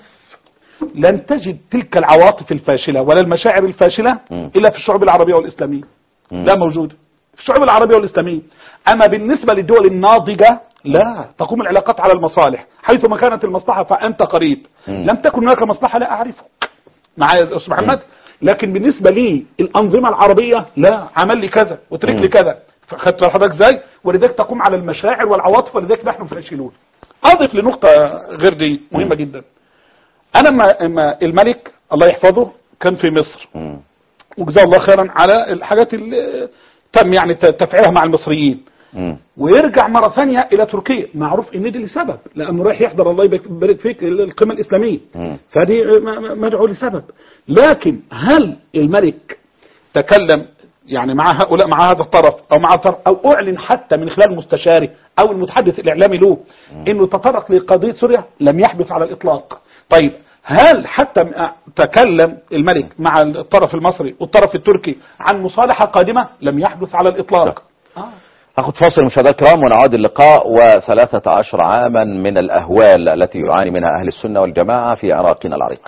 لن تجد تلك العواطف الفاشله ولا المشاعر الفاشله مم. الا في الشعوب العربيه والاسلاميه مم. لا موجود في الشعوب العربية والإسلامية أما بالنسبة للدول الناضجة لا تقوم العلاقات على المصالح حيثما كانت المصلحة فأنت قريب مم. لم تكن هناك مصلحة لا أعرفك معايا يا أستاذ محمد لكن بالنسبة لي الأنظمة العربية لا عمل لي كذا وترك مم. لي كذا خدت حضرتك ازاي ولذلك تقوم على المشاعر والعواطف ولذلك نحن فاشلون أضف لنقطة غير دي مهمة جدا أنا ما ما الملك الله يحفظه كان في مصر مم. وجزاه الله خيرا على الحاجات اللي تم يعني تفعيلها مع المصريين مم. ويرجع مرة ثانية إلى تركيا معروف إن دي لسبب لأنه رايح يحضر الله يبارك فيك القمة الإسلامية مم. فدي م- م- مدعو لسبب لكن هل الملك تكلم يعني مع هؤلاء مع هذا الطرف أو مع الطرف أو أعلن حتى من خلال مستشاره أو المتحدث الإعلامي له إنه تطرق لقضية سوريا لم يحدث على الإطلاق طيب هل حتى م- تكلم الملك مع الطرف المصري والطرف التركي عن مصالحة قادمة لم يحدث على الإطلاق آه. ناخذ فاصل مشاهدينا الكرام ونعود اللقاء وثلاثة عشر عاما من الأهوال التي يعاني منها أهل السنة والجماعة في عراقنا العريق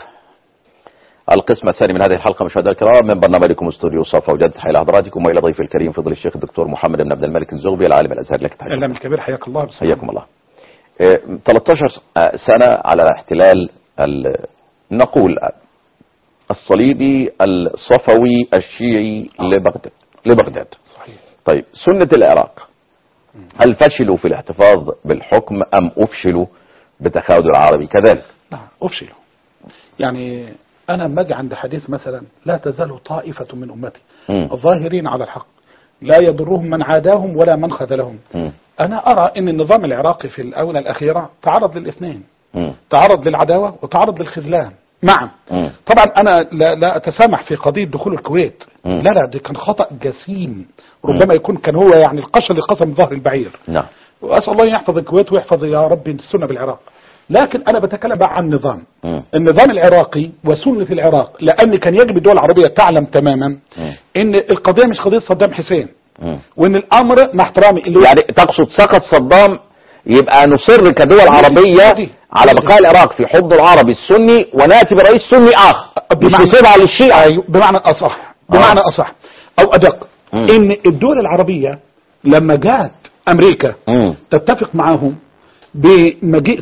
القسم الثاني من هذه الحلقة مشاهدينا الكرام من برنامجكم استوديو صفا وجد تحية لحضراتكم وإلى ضيف الكريم فضل الشيخ الدكتور محمد بن عبد الملك الزغبي العالم الأزهر لك تحية الاعلام الكبير حياك الله بسم حياكم الله آه، 13 سنة على احتلال ال- نقول الصليبي الصفوي الشيعي لبغداد لبغداد صحيح طيب سنة العراق هل فشلوا في الاحتفاظ بالحكم أم أفشلوا بتخاذل العربي كذلك نعم افشلوا يعني انا لما اجي عند حديث مثلا لا تزال طائفة من امتي مم. ظاهرين على الحق لا يضرهم من عاداهم ولا من خذلهم مم. انا ارى ان النظام العراقي في الاونة الاخيرة تعرض للاثنين مم. تعرض للعداوة وتعرض للخذلان معا مم. طبعا انا لا, لا اتسامح في قضية دخول الكويت مم. لا لا ده كان خطأ جسيم ربما يكون كان هو يعني القش اللي قسم ظهر البعير نعم واسال الله يحفظ الكويت ويحفظ يا رب السنه بالعراق لكن انا بتكلم بقى عن نظام مم. النظام العراقي وسنه العراق لان كان يجب الدول العربيه تعلم تماما مم. ان القضيه مش قضيه صدام حسين مم. وان الامر مع احترامي اللي هو يعني تقصد سقط صدام يبقى نصر كدول عربية عادي. على بقاء العراق في حضن العربي السني ونأتي برئيس سني آخر مش بمعنى- نسيبها للشيعة أيوه بمعنى اصح بمعنى اصح او ادق مم. ان الدول العربيه لما جاءت امريكا مم. تتفق معهم بمجيء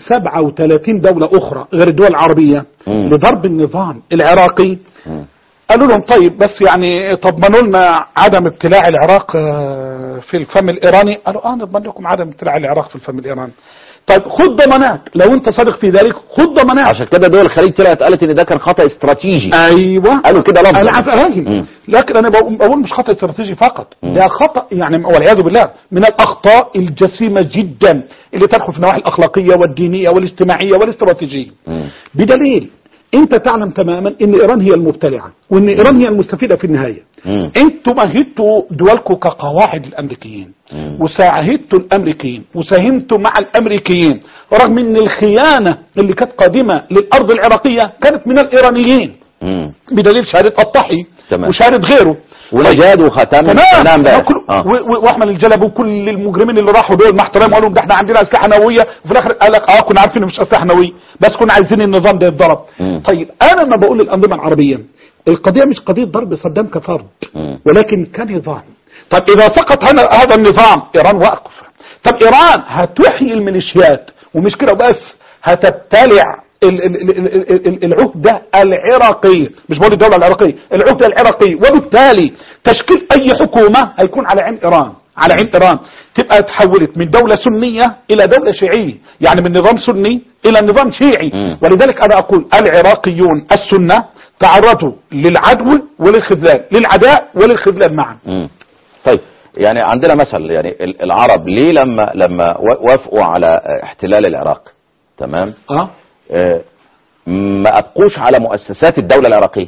37 دولة أخرى غير الدول العربية مم. لضرب النظام العراقي مم. قالوا لهم طيب بس يعني تضمنوا لنا عدم ابتلاع العراق آه، في الفم الإيراني قالوا اه نضمن لكم عدم ابتلاع العراق في الفم الإيراني طيب خد ضمانات لو انت صادق في ذلك خد ضمانات عشان كده دول الخليج طلعت قالت ان ده كان خطأ استراتيجي ايوه قالوا كده لفظا انا عارف مم. فاهم لكن انا بقول- بقول مش خطا استراتيجي فقط مم. ده خطا يعني والعياذ بالله من الاخطاء الجسيمه جدا اللي تدخل في النواحي الاخلاقيه والدينيه والاجتماعيه والاستراتيجيه مم. بدليل انت تعلم تماما ان ايران هي المبتلعه وان ايران هي المستفيده في النهايه مم. انتوا مهدتوا دولكم كقواعد الامريكيين مم. وساعدتوا الامريكيين وساهمتوا مع الامريكيين رغم ان الخيانه اللي كانت قادمه للارض العراقيه كانت من الايرانيين مم. بدليل شهاده الطحي تمام. وشهاده غيره ونجاد وختام تمام الكلام ده وكل- آه. و- و- واحمد الجلب وكل المجرمين اللي راحوا دول مع احترام قالوا ده احنا عندنا اسلحه نوويه وفي الاخر قال لك اه كنا عارفين إن مش اسلحه نوويه بس كنا عايزين النظام ده يتضرب مم. طيب انا لما بقول للانظمه العربيه القضيه مش قضيه ضرب صدام كفرد مم. ولكن كنظام طب اذا سقط هنا هذا النظام ايران واقف طب ايران هتحيي الميليشيات ومش كده بس هتبتلع ال- ال- ال- ال- ال- العقدة العراقية مش بقول الدولة العراقية العقدة العراقية وبالتالي تشكيل اي حكومة هيكون على عين ايران على عين ايران تبقى تحولت من دولة سنية الى دولة شيعية يعني من نظام سني الى نظام شيعي مم. ولذلك انا اقول العراقيون السنة تعرضوا للعدو وللخذلان للعداء وللخذلان معا مم. طيب يعني عندنا مثل يعني ال- العرب ليه لما لما و- وافقوا على احتلال العراق تمام اه آه، ما ابقوش على مؤسسات الدولة العراقية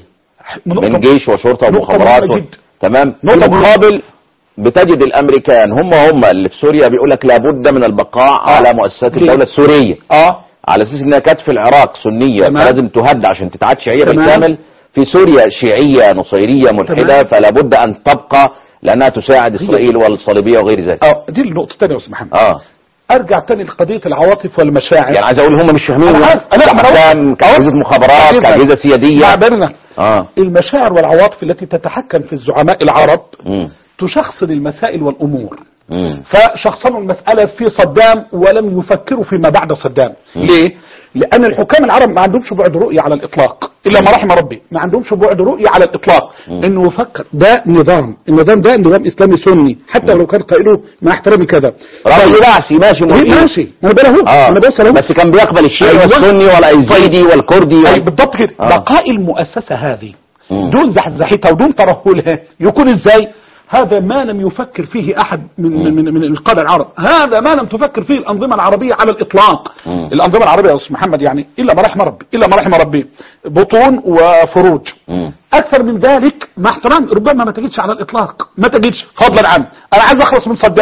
من جيش وشرطة نقطة ومخابرات مهمة و... جدا. تمام في نقطة المقابل بتجد الامريكان هم هم اللي في سوريا بيقول لك لابد من البقاء آه. على مؤسسات جدا. الدولة السورية اه على اساس انها كانت في العراق سنية تمام. فلازم تهد عشان تتعاد شيعية تمام. بالكامل في سوريا شيعية نصيرية ملحدة تمام. فلا بد ان تبقى لانها تساعد اسرائيل والصليبية وغير ذلك اه دي النقطة الثانية يا استاذ محمد اه ارجع تاني لقضية العواطف والمشاعر يعني عايز اقول هم مش فاهمين أنا عارف. أنا- أنا- كأحكام كأجهزة أهو. مخابرات أجيب لك. كأجهزة سيادية مع بالنا اه المشاعر والعواطف التي تتحكم في الزعماء العرب مم. تشخصن المسائل والامور مم. فشخصنوا المسألة في صدام ولم يفكروا فيما بعد صدام مم. ليه؟ لأن الحكام العرب ما عندهمش بعد رؤية على الإطلاق إلا ما رحم ربي ما عندهمش بعد رؤية على الإطلاق مم. إنه يفكر ده نظام النظام ده نظام إسلامي سني حتى لو كان قائله مع احترامي كذا رجل بعثي ماشي إيه مريد. ماشي ما انا بقول اه اهو انا بس اهو بس كان بيقبل الشيعي أيوة. والسني والايزيدي والكردي أي وال... بالضبط كده آه. بقاء المؤسسة هذه مم. دون زحزحتها ودون ترهلها يكون ازاي هذا ما لم يفكر فيه احد من مم. من من القاده العرب هذا ما لم تفكر فيه الانظمه العربيه على الاطلاق مم. الانظمه العربيه يا استاذ محمد يعني الا ما رحم ربي الا ما رحم ربي بطون وفروج مم. اكثر من ذلك مع احترام ربما ما تجدش على الاطلاق ما تجدش فضلا عنه انا عايز اخلص من صدام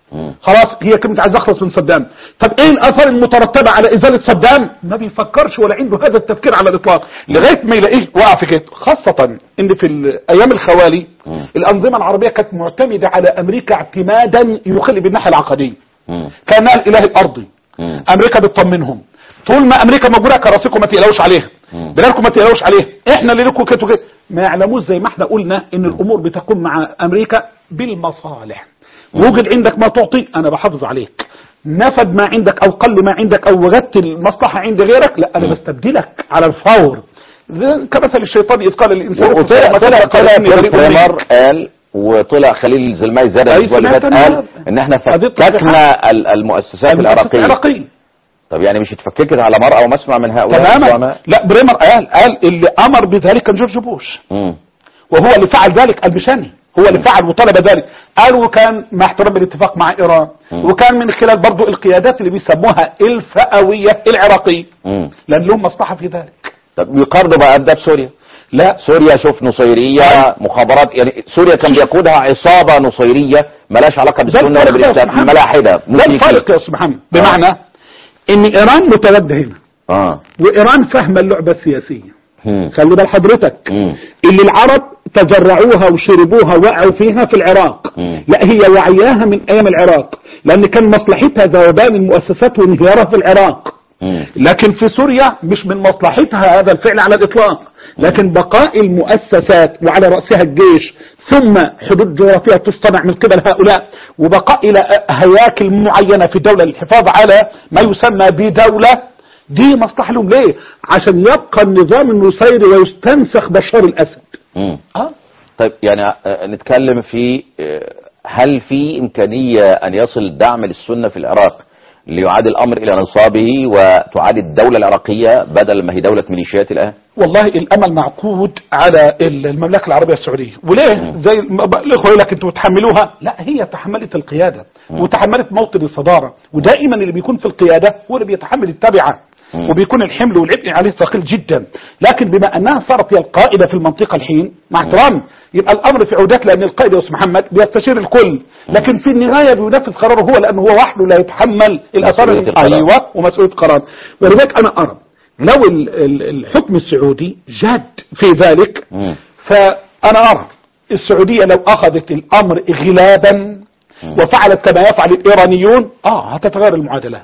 مم. خلاص هي كلمة عايز اخلص من صدام طب ايه الاثار المترتبة على ازالة صدام ما بيفكرش ولا عنده هذا التفكير على الاطلاق لغاية ما يلاقيه وقع في كده خاصة ان في الايام الخوالي مم. الانظمة العربية كانت معتمدة على امريكا اعتمادا يخل بالناحية العقدية مم. كانها الاله الارضي مم. امريكا بتطمنهم طول ما امريكا موجوده كراسيكم ما تقلقوش عليها مم. بلادكم ما تقلقوش عليها احنا اللي لكم كده وكده ما يعلموش زي ما احنا قلنا ان الامور بتكون مع امريكا بالمصالح وجد عندك ما تعطي انا بحافظ عليك نفد ما عندك او قل ما عندك او وجدت المصلحه عند غيرك لا انا مم. بستبدلك على الفور زي- كمثل الشيطان اذ قال الانسان وطلع كفر، طلع قال طلع إني بريء بريمر منك. قال وطلع خليل الزلماي زاد أي الاسبوع اللي فات سمعت أنا قال هذا. ان احنا هذه فككنا ال- المؤسسات المؤسسة العراقيه العراقيه طب يعني مش اتفككت على مرأى ومسمع من هؤلاء تماما الزعماء؟ لا بريمر قال قال اللي امر بذلك كان جورج بوش مم. وهو اللي فعل ذلك المشاني هو اللي فعل وطلب ذلك قال وكان مع احترام الاتفاق مع ايران مم. وكان من خلال برضو القيادات اللي بيسموها الفئويه العراقيه مم. لان لهم مصلحه في ذلك طب يقارنوا بقى ده بسوريا لا سوريا شوف نصيرية مخابرات يعني سوريا كان بيقودها عصابة نصيرية ملاش علاقة ده بالسنة ولا الفرق يا بالإسلام أستاذ محمد. ملاحدة ده مشركين. الفرق يا استاذ محمد بمعنى ان ايران متواجده هنا اه وايران فاهمه اللعبه السياسيه مم. خلي بال حضرتك مم. اللي العرب تزرعوها وشربوها وقعوا فيها في العراق مم. لا هي وعياها من ايام العراق لان كان مصلحتها ذوبان المؤسسات وانهيارها في العراق مم. لكن في سوريا مش من مصلحتها هذا الفعل على الاطلاق لكن بقاء المؤسسات وعلى رأسها الجيش ثم حدود جغرافية تصطنع من قبل هؤلاء وبقاء إلى هياكل معينة في الدولة للحفاظ على ما يسمى بدولة دي مصلحة لهم ليه عشان يبقى النظام النصيري ويستنسخ بشار الأسد مم. اه طيب يعني آه، نتكلم في آه، هل في إمكانية أن يصل دعم للسنة في العراق ليعاد الأمر إلى نصابه وتعاد الدولة العراقية بدل ما هي دولة ميليشيات الآن والله الامل معقود على المملكه العربيه السعوديه وليه مم. زي ما بقى الاخوه يقول لك انتوا تحملوها لا هي تحملت القياده مم. وتحملت موطن الصداره ودائما اللي بيكون في القياده هو اللي بيتحمل التبعه مم. وبيكون الحمل والعبء عليه ثقيل جدا لكن بما انها صارت هي القائده في المنطقه الحين مع احترام يبقى الامر في عودات لان القائد يا استاذ محمد بيستشير الكل لكن في النهايه بينفذ قراره هو لانه هو وحده لا يتحمل الاثار مسؤولية القرار. ايوه ومسؤوليه القرار ولذلك انا ارى لو ال- ال- الحكم السعودي جاد في ذلك مم. فأنا أرى السعودية لو أخذت الأمر غلابا مم. وفعلت كما يفعل الإيرانيون آه هتتغير المعادلات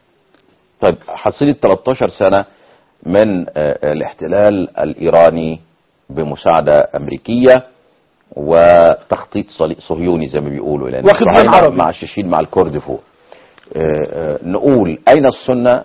طيب حصيلة 13 سنة من آه، الاحتلال الإيراني بمساعدة أمريكية وتخطيط صلي- صهيوني زي ما بيقولوا لأن وخدمة الصهاينة عربي. مع الشيشين مع الكرد فوق آه، آه، نقول أين السنة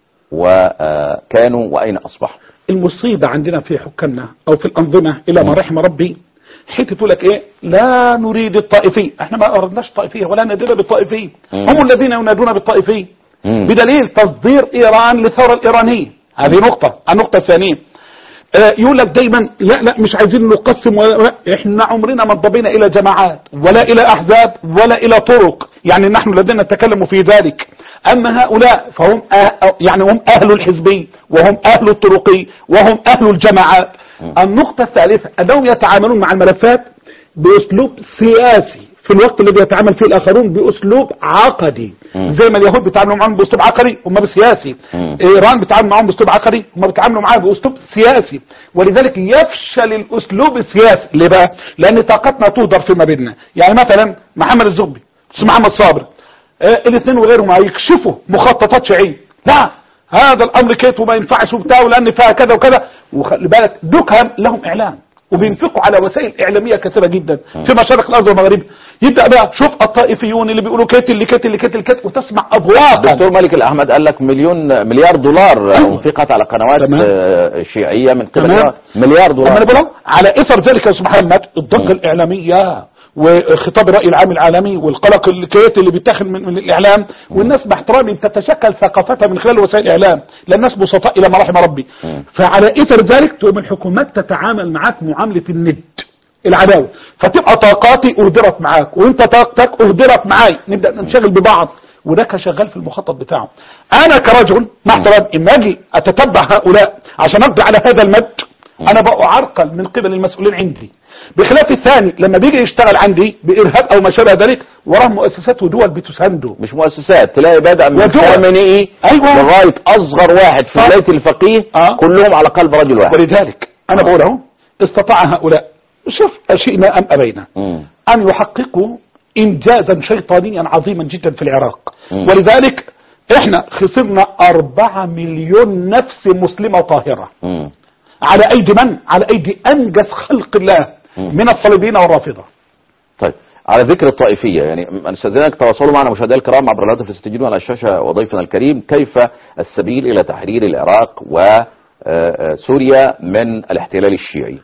وكانوا وأين أصبحوا المصيبة عندنا في حكامنا أو في الأنظمة إلى ما مم. رحم ربي حتة تقول لك إيه لا نريد الطائفية إحنا ما أردناش طائفية ولا نادينا بالطائفية مم. هم الذين ينادون بالطائفية مم. بدليل تصدير إيران للثورة الإيرانية هذه نقطة النقطة الثانية آه، يقول لك دايما لا لا مش عايزين نقسم ولا لا، احنا عمرنا ما انضبينا الى جماعات ولا الى احزاب ولا الى طرق يعني نحن لدينا التكلم في ذلك اما هؤلاء فهم أه يعني هم اهل الحزبي وهم اهل الطرقي وهم اهل الجماعات م. النقطة الثالثة انهم يتعاملون مع الملفات باسلوب سياسي في الوقت الذي يتعامل فيه الاخرون باسلوب عقدي م. زي ما اليهود بيتعاملوا معهم باسلوب عقدي هم بسياسي م. ايران بتعامل معهم باسلوب عقدي هم بيتعاملوا معاه باسلوب سياسي ولذلك يفشل الاسلوب السياسي ليه بقى لان طاقتنا تهدر فيما بيننا يعني مثلا محمد الزغبي اسمه محمد صابر آه الاثنين وغيرهم هيكشفوا مخططات شيعيه لا هذا الامر كيت وما ينفعش وبتاع لان فيها كذا وكذا وخلي بالك دكهم لهم اعلام وبينفقوا على وسائل اعلاميه كثيره جدا في مشارق الارض والمغارب يبدا بقى شوف الطائفيون اللي بيقولوا كيت اللي كيت اللي كيت اللي كيت وتسمع ابواقا الدكتور مالك الأحمد قال لك مليون مليار دولار أيوة. انفقت على قنوات تمام. آه، شيعية من قبل تمام. إيران. مليار أما دولار أنا بقول على اثر ذلك يا استاذ محمد الضجه الاعلاميه وخطاب الراي العام العالمي والقلق الكيت اللي بيتاخد من, من الاعلام والناس باحترامي بتتشكل ثقافتها من خلال وسائل الاعلام لان الناس بسطاء الى ما رحم ربي مم. فعلى اثر ذلك تقوم الحكومات تتعامل معاك معامله الند العداوه فتبقى طاقاتي اهدرت معاك وانت طاقتك اهدرت معاي نبدا ننشغل ببعض وده كان شغال في المخطط بتاعه انا كرجل مع احترام اما اجي اتتبع هؤلاء عشان اقضي على هذا المد انا بقى اعرقل من قبل المسؤولين عندي بخلاف الثاني لما بيجي يشتغل عندي بارهاب او ما شابه ذلك وراه مؤسسات ودول بتسانده مش مؤسسات تلاقي بدأ من ودول. خامنئي أيوة. لغاية أصغر واحد في آه. ولاية الفقيه آه. كلهم على قلب رجل واحد ولذلك انا بقول اهو استطاع هؤلاء شوف اشئنا ام ابينا مم. أن يحققوا إنجازا شيطانيا عظيما جدا في العراق مم. ولذلك احنا خسرنا أربعة مليون نفس مسلمة طاهرة مم. على أيدي من؟ على أيدي أنجز خلق الله مم. من الصليبيين والرافضة طيب على ذكر الطائفية يعني نستاذنك تواصلوا معنا مشاهدينا الكرام عبر الهاتف الستجين على الشاشة وضيفنا الكريم كيف السبيل إلى تحرير العراق وسوريا من الاحتلال الشيعي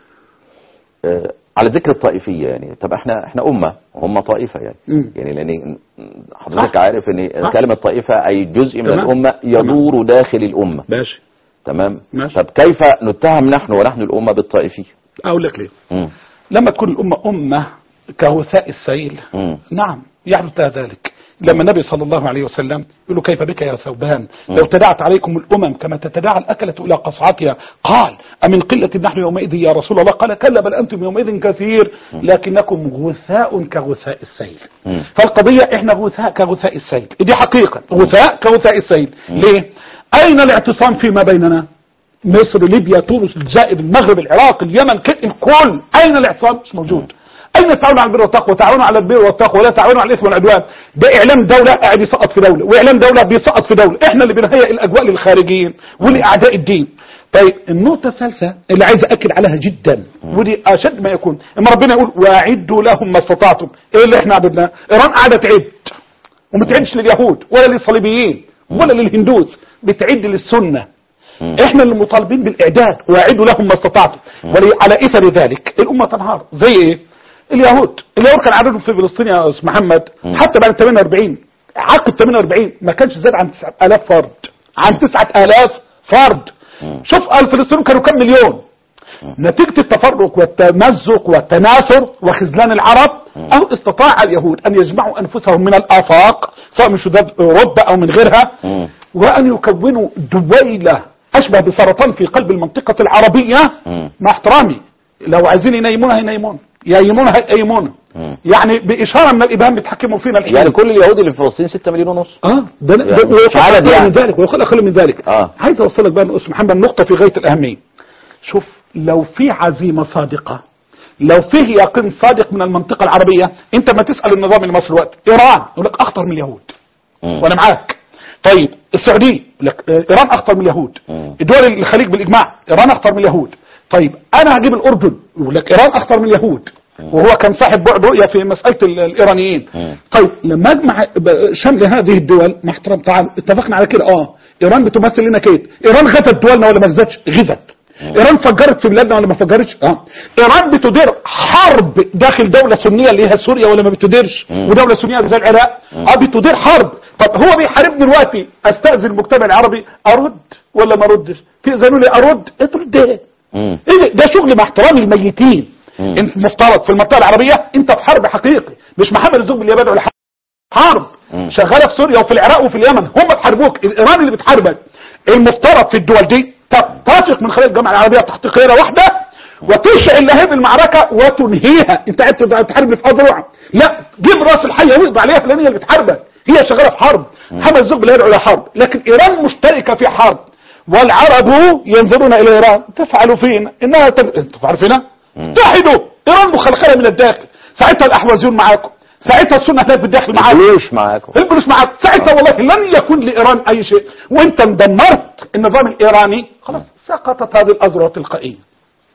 آه، على ذكر الطائفية يعني طب احنا احنا أمة وهم طائفة يعني مم. يعني لأن حضرتك صح. عارف ان صح. كلمة طائفة أي جزء من تمام. الأمة يدور داخل الأمة ماشي تمام ماشي. طب كيف نتهم نحن ونحن الأمة بالطائفية أقول لك ليه مم. لما تكون الأمة أمة كهثاء السيل مم. نعم يحدث ذلك لما النبي صلى الله عليه وسلم يقول له كيف بك يا ثوبان مم. لو تداعت عليكم الأمم كما تتداعى الأكلة إلى قصعتها قال أمن قلة نحن يومئذ يا رسول الله قال كلا بل أنتم يومئذ كثير لكنكم غثاء كغثاء السيل مم. فالقضية احنا غثاء كغثاء السيل دي حقيقة غثاء كغثاء السيل مم. ليه أين الاعتصام فيما بيننا مصر ليبيا تونس الجزائر المغرب العراق اليمن ك- الكل اين الاعتصام مش موجود اين التعاون على البر والتقوى تعاونوا على البر والتقوى ولا تعاونوا على الاثم والعدوان ده اعلام دوله قاعد يسقط في دوله واعلام دوله بيسقط في دوله احنا اللي بنهيئ الاجواء للخارجيين ولاعداء الدين طيب النقطة الثالثة اللي عايز أكد عليها جدا ودي أشد ما يكون إما ربنا يقول وأعدوا لهم ما استطعتم إيه اللي إحنا عبدناه إيران قاعدة تعد وما تعدش لليهود ولا للصليبيين ولا للهندوس بتعد للسنة مم. احنا اللي مطالبين بالاعداد واعدوا لهم ما استطعتم وعلى اثر ذلك الامه تنهار زي ايه اليهود اليهود كان عددهم في فلسطين يا استاذ محمد مم. حتى بعد 48 عقد 48 ما كانش زاد عن 9000 فرد عن 9000 فرد مم. شوف الفلسطينيين كانوا كم مليون نتيجة التفرق والتمزق والتناثر وخذلان العرب أو استطاع اليهود أن يجمعوا أنفسهم من الآفاق سواء من شداد أوروبا أو من غيرها مم. وأن يكونوا دويلة أشبه بسرطان في قلب المنطقة العربية مم. مع احترامي لو عايزين ينيمونا هينيمونا ينيمونا هينيمونا مم. يعني بإشارة من الإبهام بيتحكموا فينا الحين يعني كل اليهود اللي في فلسطين 6 مليون ونص اه ده ده يعني ويقال مش عدد أقل يعني. من ذلك ويقال اقل من ذلك آه. عايز اوصلك بقى يا استاذ محمد نقطه في غايه الاهميه شوف لو في عزيمه صادقه لو فيه يقين صادق من المنطقه العربيه انت ما تسال النظام المصري الوقت ايران يقول لك اخطر من اليهود مم. وانا معاك طيب السعوديه يقول لك آه، ايران اخطر من اليهود مم. دول الخليج بالاجماع ايران اخطر من اليهود طيب انا هجيب الاردن يقول لك ايران اخطر من اليهود وهو كان صاحب بعد رؤيه في مساله ال- الايرانيين مم. طيب لما اجمع ب- شمل هذه الدول مع احترام تعال اتفقنا على كده اه ايران بتمثل لنا كيد ايران غزت دولنا ولا ما غزتش غزت ايران فجرت في بلادنا ولا ما فجرتش اه ايران بتدير حرب داخل دوله سنيه اللي هي سوريا ولا ما بتديرش مم. ودوله سنيه زي العراق مم. اه بتدير حرب طب هو بيحاربني دلوقتي استاذن المجتمع العربي ارد ولا ما اردش تاذنوا لي ارد اترد ايه مم. ايه ده- ده شغل مع احترام الميتين مم. انت مفترض في المنطقه العربيه انت في حرب حقيقي مش محمد الزوج باليابان ولا حاجه حرب مم. شغاله في سوريا وفي العراق وفي اليمن هم بيحاربوك الايران اللي بتحاربك المفترض في الدول دي تتفق من خلال الجامعه العربيه تحت قياده واحده وتشعل لهذه المعركه وتنهيها انت قاعد تبقى بتحارب في اذرع لا جيب راس الحيه واقضي عليها فلان هي اللي بتحاربك هي شغاله في حرب محمد الزوج لا يدعو الى حرب لكن ايران مشتركه في حرب والعرب ينظرون الى ايران تفعل فينا انها تب... انتوا عارفينها مم. اتحدوا ايران مخلخله من الداخل ساعتها الاحوازيون معاكم ساعتها السنه هناك في الداخل معاكم الجيوش معاكم البوليس معاك ساعتها والله لن يكون لايران اي شيء وانت دمرت النظام الايراني خلاص سقطت هذه الاذرع تلقائيا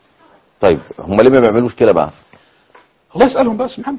طيب هم ليه ما بيعملوش كده بقى الله يسالهم بس محمد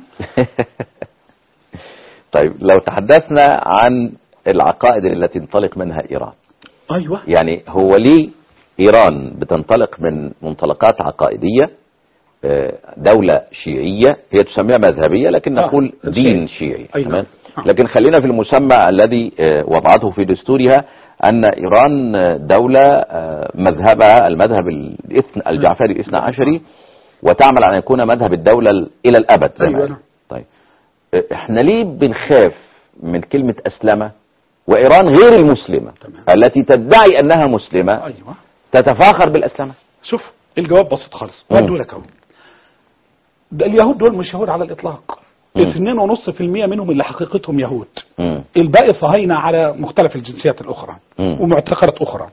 طيب لو تحدثنا عن العقائد التي تنطلق منها إيران ايوه يعني هو ليه إيران بتنطلق من منطلقات عقائدية آه، دولة شيعية هي تسميها مذهبية لكن آه، نقول شيعي. دين شيعي أي تمام نعم. لكن خلينا في المسمى الذي آه، وضعته في دستورها أن إيران آه، دولة آه، مذهبها المذهب الاثن الجعفري الاثنى عشري وتعمل على أن يكون مذهب الدولة ال- إلى الأبد زي ما أيوة قال. نعم. طيب آه، احنا ليه بنخاف من كلمة أسلمة وإيران غير المسلمة تمام. التي تدعي أنها مسلمة ايوه تتفاخر بالأسلمة شوف الجواب بسيط خالص مم. وادوا لك اهو ده اليهود دول مش يهود على الاطلاق مم. 2.5% منهم اللي حقيقتهم يهود مم. الباقي صهاينة على مختلف الجنسيات الأخرى مم. ومعتقدات أخرى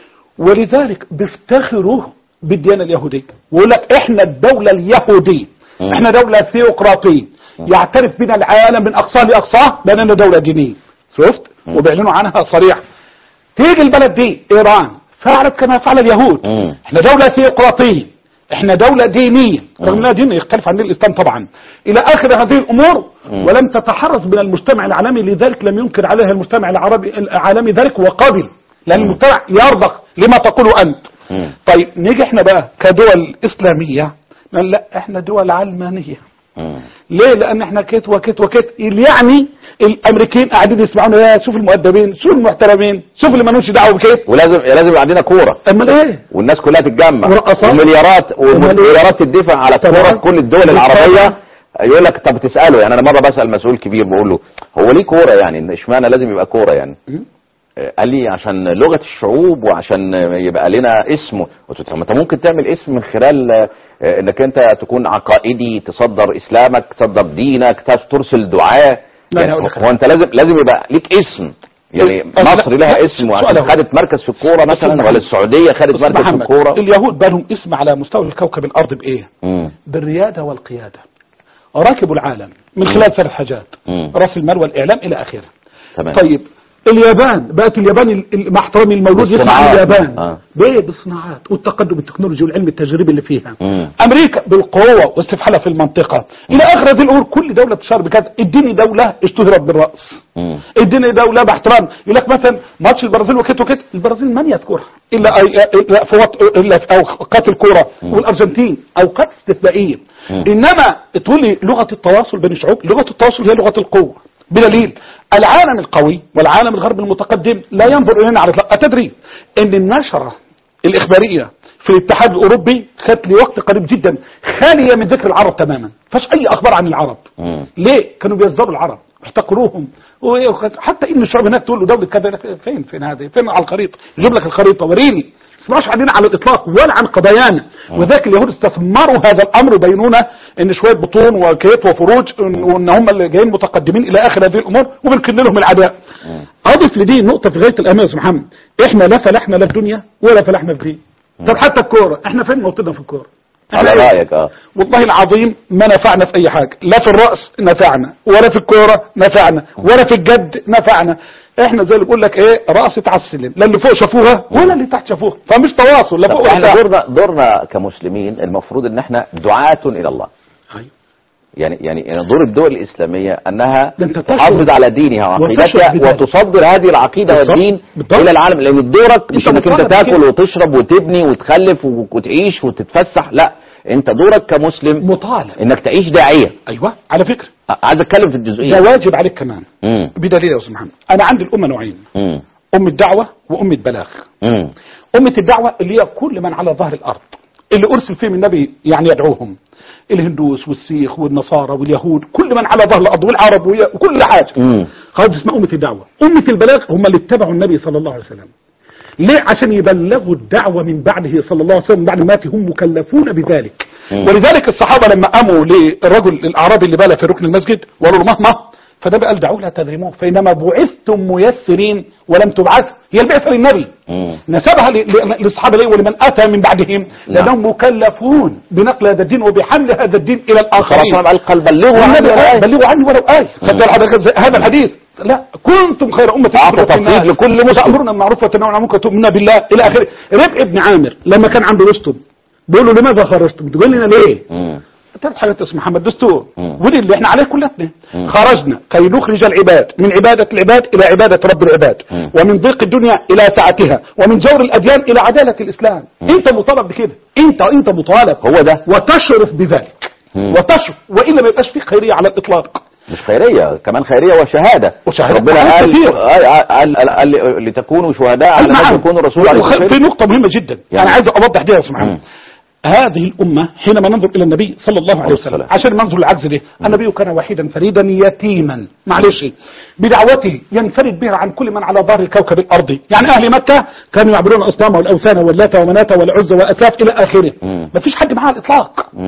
ولذلك بيفتخروا بالديانة اليهودية ويقول لك احنا الدولة اليهودية مم. احنا دولة ثيوقراطية يعترف بنا العالم من أقصاه لأقصاه لأننا دولة دينية شفت مم. وبيعلنوا عنها صريح تيجي البلد دي إيران فعلت كما فعل اليهود مم. احنا دولة ثيوقراطية احنا دولة دينية مم. رغم انها دين يختلف عن الاسلام طبعا الى اخر هذه الامور مم. ولم تتحرز من المجتمع العالمي لذلك لم ينكر عليها المجتمع العربي العالمي ذلك وقبل لان مم. المجتمع يرضخ لما تقول انت مم. طيب نيجي احنا بقى كدول اسلامية نقول لا احنا دول علمانية مم. ليه لان احنا كت وكت وكت يعني الامريكيين قاعدين يسمعونا يا شوف المؤدبين شوف المحترمين شوف اللي مالوش دعوه بكيت ولازم لازم يبقى عندنا كوره امال ايه والناس كلها تتجمع ورقصات. ومليارات ومليارات تدفع على الكوره في كل الدول العربيه يقول لك طب تساله يعني انا مره بسال مسؤول كبير بقول له هو ليه كوره يعني اشمعنى لازم يبقى كوره يعني مم. آه، قال لي عشان لغه الشعوب وعشان يبقى لنا اسم قلت له طب ما انت ممكن تعمل اسم من خلال آه، انك انت تكون عقائدي تصدر اسلامك تصدر دينك تس- ترسل دعاء لا، يعني أنا أقول لك هو انت لازم لازم يبقى ليك اسم يعني إيه، مصر لا، لها لا، اسم وعشان سؤال أهو. خدت مركز في الكوره مثلا محمد. ولا السعوديه خدت أستاذ مركز في محمد، الكوره اليهود بالهم اسم على مستوى الكوكب الارض بايه مم. بالريادة والقيادة راكبوا العالم من خلال ثلاث حاجات مم. راس المال والاعلام الى اخره تمام طيب اليابان بقت اليابان ال- ال- مع احترامي المولود يسمع عن بالصناعات. اليابان آه. بايه بالصناعات والتقدم التكنولوجي والعلم التجريبي اللي فيها مم. امريكا بالقوه واستفحالها في المنطقه الى اخر هذه الامور كل دوله تشار بكذا اديني دوله اشتهرت بالراس مم. اديني دوله باحترام يقول لك مثلا ماتش البرازيل وكت وكت البرازيل من يذكرها الا أي- الا في وط- الا في اوقات الكوره مم. والارجنتين اوقات استثنائيه مم. انما تقول لي لغه التواصل بين الشعوب لغه التواصل هي لغه القوه بدليل العالم القوي والعالم الغربي المتقدم لا ينظر الينا على الاطلاق اتدري ان النشره الاخباريه في الاتحاد الاوروبي خدت لي وقت قريب جدا خاليه من ذكر العرب تماما فاش اي اخبار عن العرب مم. ليه كانوا بيصدروا العرب احتقروهم و- حتى ان الشعب هناك تقول له دوله كذا فين فين هذه فين على الخريطه يجيب لك الخريطه وريني ما تسمعش علينا على الاطلاق ولا عن قضايانا وذاك اليهود استثمروا هذا الامر بينونا ان شويه بطون وكيت وفروج وان وإن هم اللي جايين متقدمين الى اخر هذه الامور وبنكن لهم العداء مم. اضف لدي نقطه في غايه الاهميه يا أستاذ محمد احنا لا فلحنا لا في دنيا ولا فلحنا في دين طب حتى الكوره احنا فين موطننا في الكوره على إحنا إيه؟ رايك اه والله العظيم ما نفعنا في اي حاجة لا في الرأس نفعنا ولا في الكورة نفعنا ولا في الجد نفعنا احنا زي اللي بقول لك ايه رأس على السلم لا اللي فوق شافوها ولا اللي تحت شافوها فمش تواصل لا طب فوق ولا احنا تحت دورنا دورنا كمسلمين المفروض ان احنا دعاة الى الله أيوة. يعني يعني يعني دور الدول الاسلاميه انها ده أنت تحافظ تشعر- على دينها وعقيدتها وتشعر بذلك. وتصدر هذه العقيده بالضبط. والدين بالضبط. الى العالم لان دورك مش أنت انك انت مطالب تاكل بكده. وتشرب وتبني وتخلف و- وتعيش وتتفسح لا انت دورك كمسلم مطالب انك تعيش داعيه ايوه على فكرة عايز اتكلم في الجزئيه ده واجب عليك كمان امم بدليل يا استاذ محمد انا عندي الامة نوعين امم أمة دعوة وأمة بلاغ امم أمة الدعوة اللي هي كل من على ظهر الأرض اللي أرسل فيهم النبي يعني يدعوهم الهندوس والسيخ والنصارى واليهود كل من على ظهر الأرض والعرب وهي- وكل حاجة امم خلاص اسمها أمة الدعوة أمة البلاغ هم اللي اتبعوا النبي صلى الله عليه وسلم ليه عشان يبلغوا الدعوة من بعده صلى الله عليه وسلم بعد ما هم مكلفون بذلك مم. ولذلك الصحابة لما قاموا للرجل الأعرابي اللي بال في ركن المسجد وقالوا له مهما فده بقى قال دعوه لا تذرموه فإنما بعثتم ميسرين ولم تبعثوا هي البعثة للنبي امم نسبها ل- ل- للصحابة ليه ولمن أتى من بعدهم لأنهم مكلفون بنقل هذا الدين وبحمل هذا الدين إلى الآخرين خلاص قال قال بلغوا عني والنبي الآية. قال بلغوا عني ولو آية خدت بالك حضرتك هذا الحديث لا كنتم خير أمة أعطى أخرجت تفصيل للناس. لكل مسلم. وتأمرنا بالمعروف وتنهون عن المنكر وتؤمنون بالله إلى آخره ربع ابن عامر لما كان عنده يسطب بيقول له لماذا خرجتم تقول لنا ليه امم ثلاث حاجات اسمها محمد دستور مم. ودي اللي احنا عليه كلتنا مم. خرجنا كي نخرج العباد من عبادة العباد إلى عبادة رب العباد مم. ومن ضيق الدنيا إلى سعتها ومن جور الأديان إلى عدالة الإسلام مم. أنت مطالب بكده أنت أنت مطالب هو ده وتشرف بذلك مم. وتشرف وإلا ما يبقاش فيه خيرية على الإطلاق مش خيرية كمان خيرية وشهادة وشهادة. ربنا معاني قال كثيرة. قال, قال, قال, قال لتكونوا شهداء على الناس نعم. يكون الرسول عليه وخ- الصلاة في والسلام نقطة مهمة جدا يعني. يعني عايز أوضح دي يا مم. سبحانه هذه الأمة حينما ننظر إلى النبي صلى الله عليه عليه وسلم السلام. عشان ننظر العجز ده النبي كان وحيدا فريدا يتيما معلش بدعوته ينفرد بها عن كل من على ظهر الكوكب الأرضي يعني أهل مكة كانوا يعبدون الأصنام والأوثان واللات ومناة والعزى وأسلاف إلى آخره مم. ما فيش حد معاه على الإطلاق مم.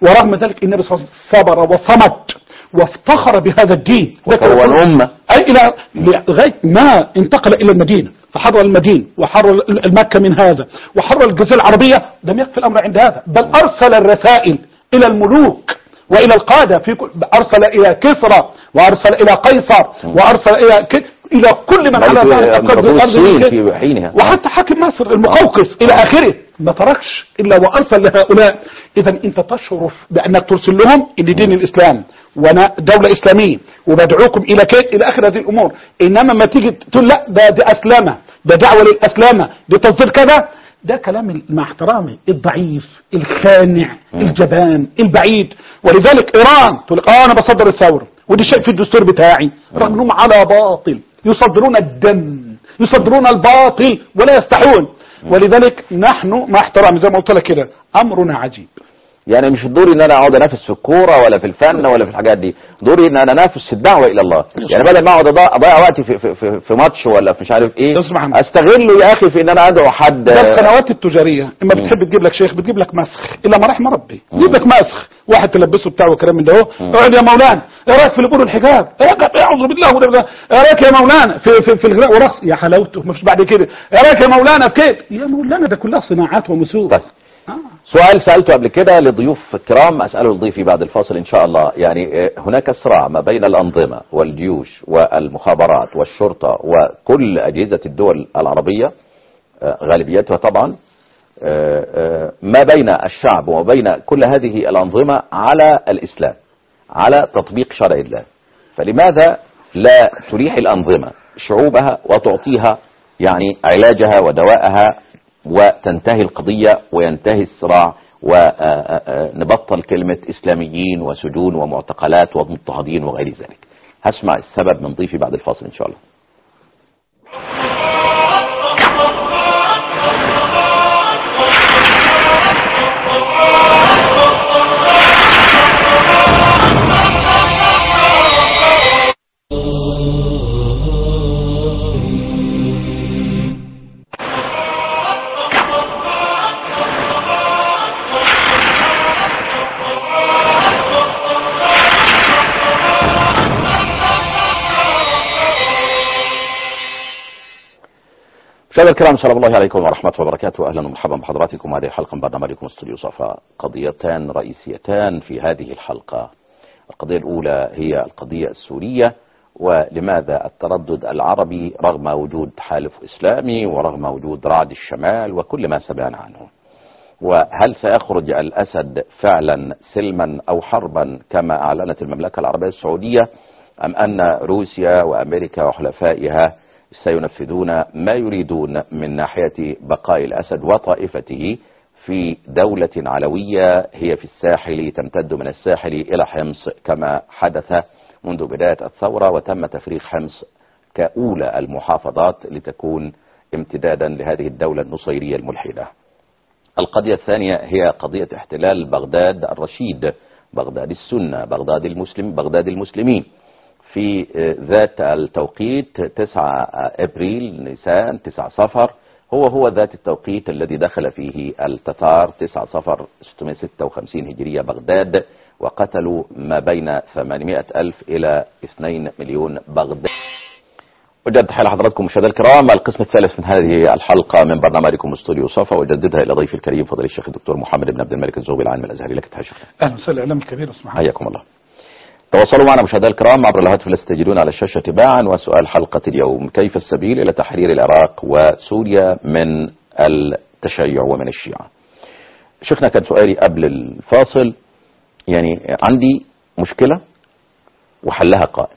ورغم ذلك النبي صلى الله عليه وسلم صبر وصمد وافتخر بهذا الدين وهو الأمة أي إلى لغاية ما انتقل إلى المدينة فحرر المدينة وحرر المكة من هذا وحرر الجزيرة العربية لم يكفي الأمر عند هذا بل أرسل الرسائل إلى الملوك وإلى القادة في كل أرسل إلى كسرى وأرسل إلى قيصر وأرسل إلى ك... إلى كل من على ملك ظهر الأرض الصين بالخير. في حينها وحتى حاكم مصر المقوقس الى اخره ما تركش الا وارسل لهؤلاء اذا انت تشرف بانك ترسل لهم ان دين الاسلام وانا دولة اسلامية وبدعوكم الى كيف الى اخر هذه الامور انما ما تيجي تقول لا ده دي اسلامة ده دعوة للاسلامة دي تصدير كذا ده كلام مع احترامي الضعيف الخانع الجبان البعيد ولذلك ايران تقول لك اه انا بصدر الثورة ودي شيء في الدستور بتاعي رغم انهم على باطل يصدرون الدم يصدرون الباطل ولا يستحون ولذلك نحن مع احترامي زي ما قلت لك كده امرنا عجيب يعني مش دوري ان انا اقعد انافس في الكوره ولا في الفن ولا في الحاجات دي دوري ان انا انافس في الدعوه الى الله يعني بدل ما اقعد أضيع- اضيع وقتي في في في, في ماتش ولا في مش عارف ايه اسمع عنه. استغله يا اخي في ان انا ادعو حد ده القنوات التجاريه اما بتحب تجيب لك شيخ بتجيب لك مسخ الا ما رحم ربي يجيب لك مسخ واحد تلبسه بتاع وكلام من ده اهو اقعد يا مولانا ايه رايك في اللي بيقولوا الحجاب ايه اعوذ بالله ولا بالله ايه رايك يا مولانا في في, في الغناء ورقص يا حلاوته مش بعد كده ايه رايك يا مولانا في كده يا مولانا ده كلها صناعات ومسوق بس آه. سؤال سألته قبل كده لضيوف الكرام أسأله لضيفي بعد الفاصل إن شاء الله يعني آه، هناك صراع ما بين الأنظمة والجيوش والمخابرات والشرطة وكل أجهزة الدول العربية آه، غالبيتها طبعا آه، آه، ما بين الشعب وبين كل هذه الأنظمة على الإسلام على تطبيق شرع الله فلماذا لا تريح الأنظمة شعوبها وتعطيها يعني علاجها ودواءها وتنتهي القضية وينتهي الصراع ونبطل كلمة إسلاميين وسجون ومعتقلات ومضطهدين وغير ذلك هسمع السبب من ضيفي بعد الفاصل إن شاء الله مشاهدينا الكرام سلام الله عليكم ورحمة الله وبركاته أهلا ومرحبا بحضراتكم هذه الحلقة من برنامجكم استوديو صفا قضيتان رئيسيتان في هذه الحلقة القضية الأولى هي القضية السورية ولماذا التردد العربي رغم وجود تحالف إسلامي ورغم وجود رعد الشمال وكل ما سمعنا عنه وهل سيخرج الأسد فعلا سلما أو حربا كما أعلنت المملكة العربية السعودية أم أن روسيا وأمريكا وحلفائها سينفذون ما يريدون من ناحية بقاء الأسد وطائفته في دولة علوية هي في الساحل تمتد من الساحل إلى حمص كما حدث منذ بداية الثورة وتم تفريغ حمص كأولى المحافظات لتكون امتدادا لهذه الدولة النصيرية الملحدة القضية الثانية هي قضية احتلال بغداد الرشيد بغداد السنة بغداد المسلم بغداد المسلمين في ذات التوقيت 9 ابريل نيسان 9 صفر هو هو ذات التوقيت الذي دخل فيه التتار 9 صفر 656 هجرية بغداد وقتلوا ما بين 800 ألف إلى 2 مليون بغداد وجد تحية لحضراتكم مشاهدينا الكرام القسم الثالث من هذه الحلقة من برنامجكم استوديو صفا وجددها إلى ضيفي الكريم فضيل الشيخ الدكتور محمد بن عبد الملك الزوبي العالم الأزهري لك تحية شكرا اهلا وسهلا الاعلام الكبير اسمح حياكم الله تواصلوا معنا مشاهدينا الكرام عبر الهاتف الذي تجدون على الشاشة تباعا وسؤال حلقة اليوم كيف السبيل إلى تحرير العراق وسوريا من التشيع ومن الشيعة شيخنا كان سؤالي قبل الفاصل يعني عندي مشكلة وحلها قائم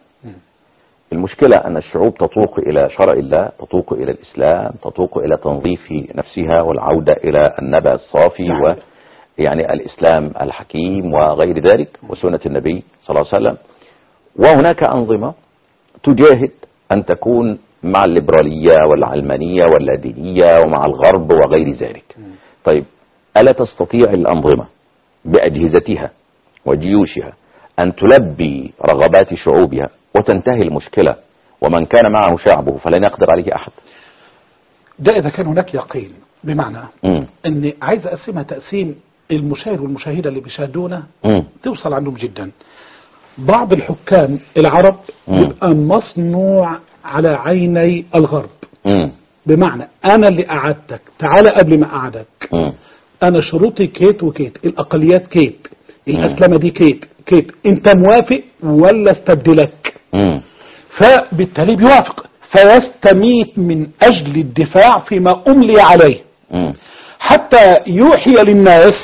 المشكلة أن الشعوب تطوق إلى شرع الله تطوق إلى الإسلام تطوق إلى تنظيف نفسها والعودة إلى النبأ الصافي نعم. و يعني الإسلام الحكيم وغير ذلك وسنة النبي صلى الله عليه وسلم وهناك أنظمة تجاهد أن تكون مع الليبرالية والعلمانية واللادينية ومع الغرب وغير ذلك طيب ألا تستطيع الأنظمة بأجهزتها وجيوشها أن تلبي رغبات شعوبها وتنتهي المشكلة ومن كان معه شعبه فلن يقدر عليه أحد ده اذا كان هناك يقين بمعنى مم. ان عايز اقسمها تقسيم المشاهد والمشاهدة اللي بيشاهدونا مم. توصل عندهم جدا بعض الحكام العرب مم. يبقى مصنوع على عيني الغرب مم. بمعنى انا اللي قعدتك تعالى قبل ما قعدك مم. انا شروطي كيت وكيت الاقليات كيت الاسلامه دي كيت كيت انت موافق ولا استبدلك مم. فبالتالي بيوافق فيستميت من اجل الدفاع فيما املي عليه مم. حتى يوحي للناس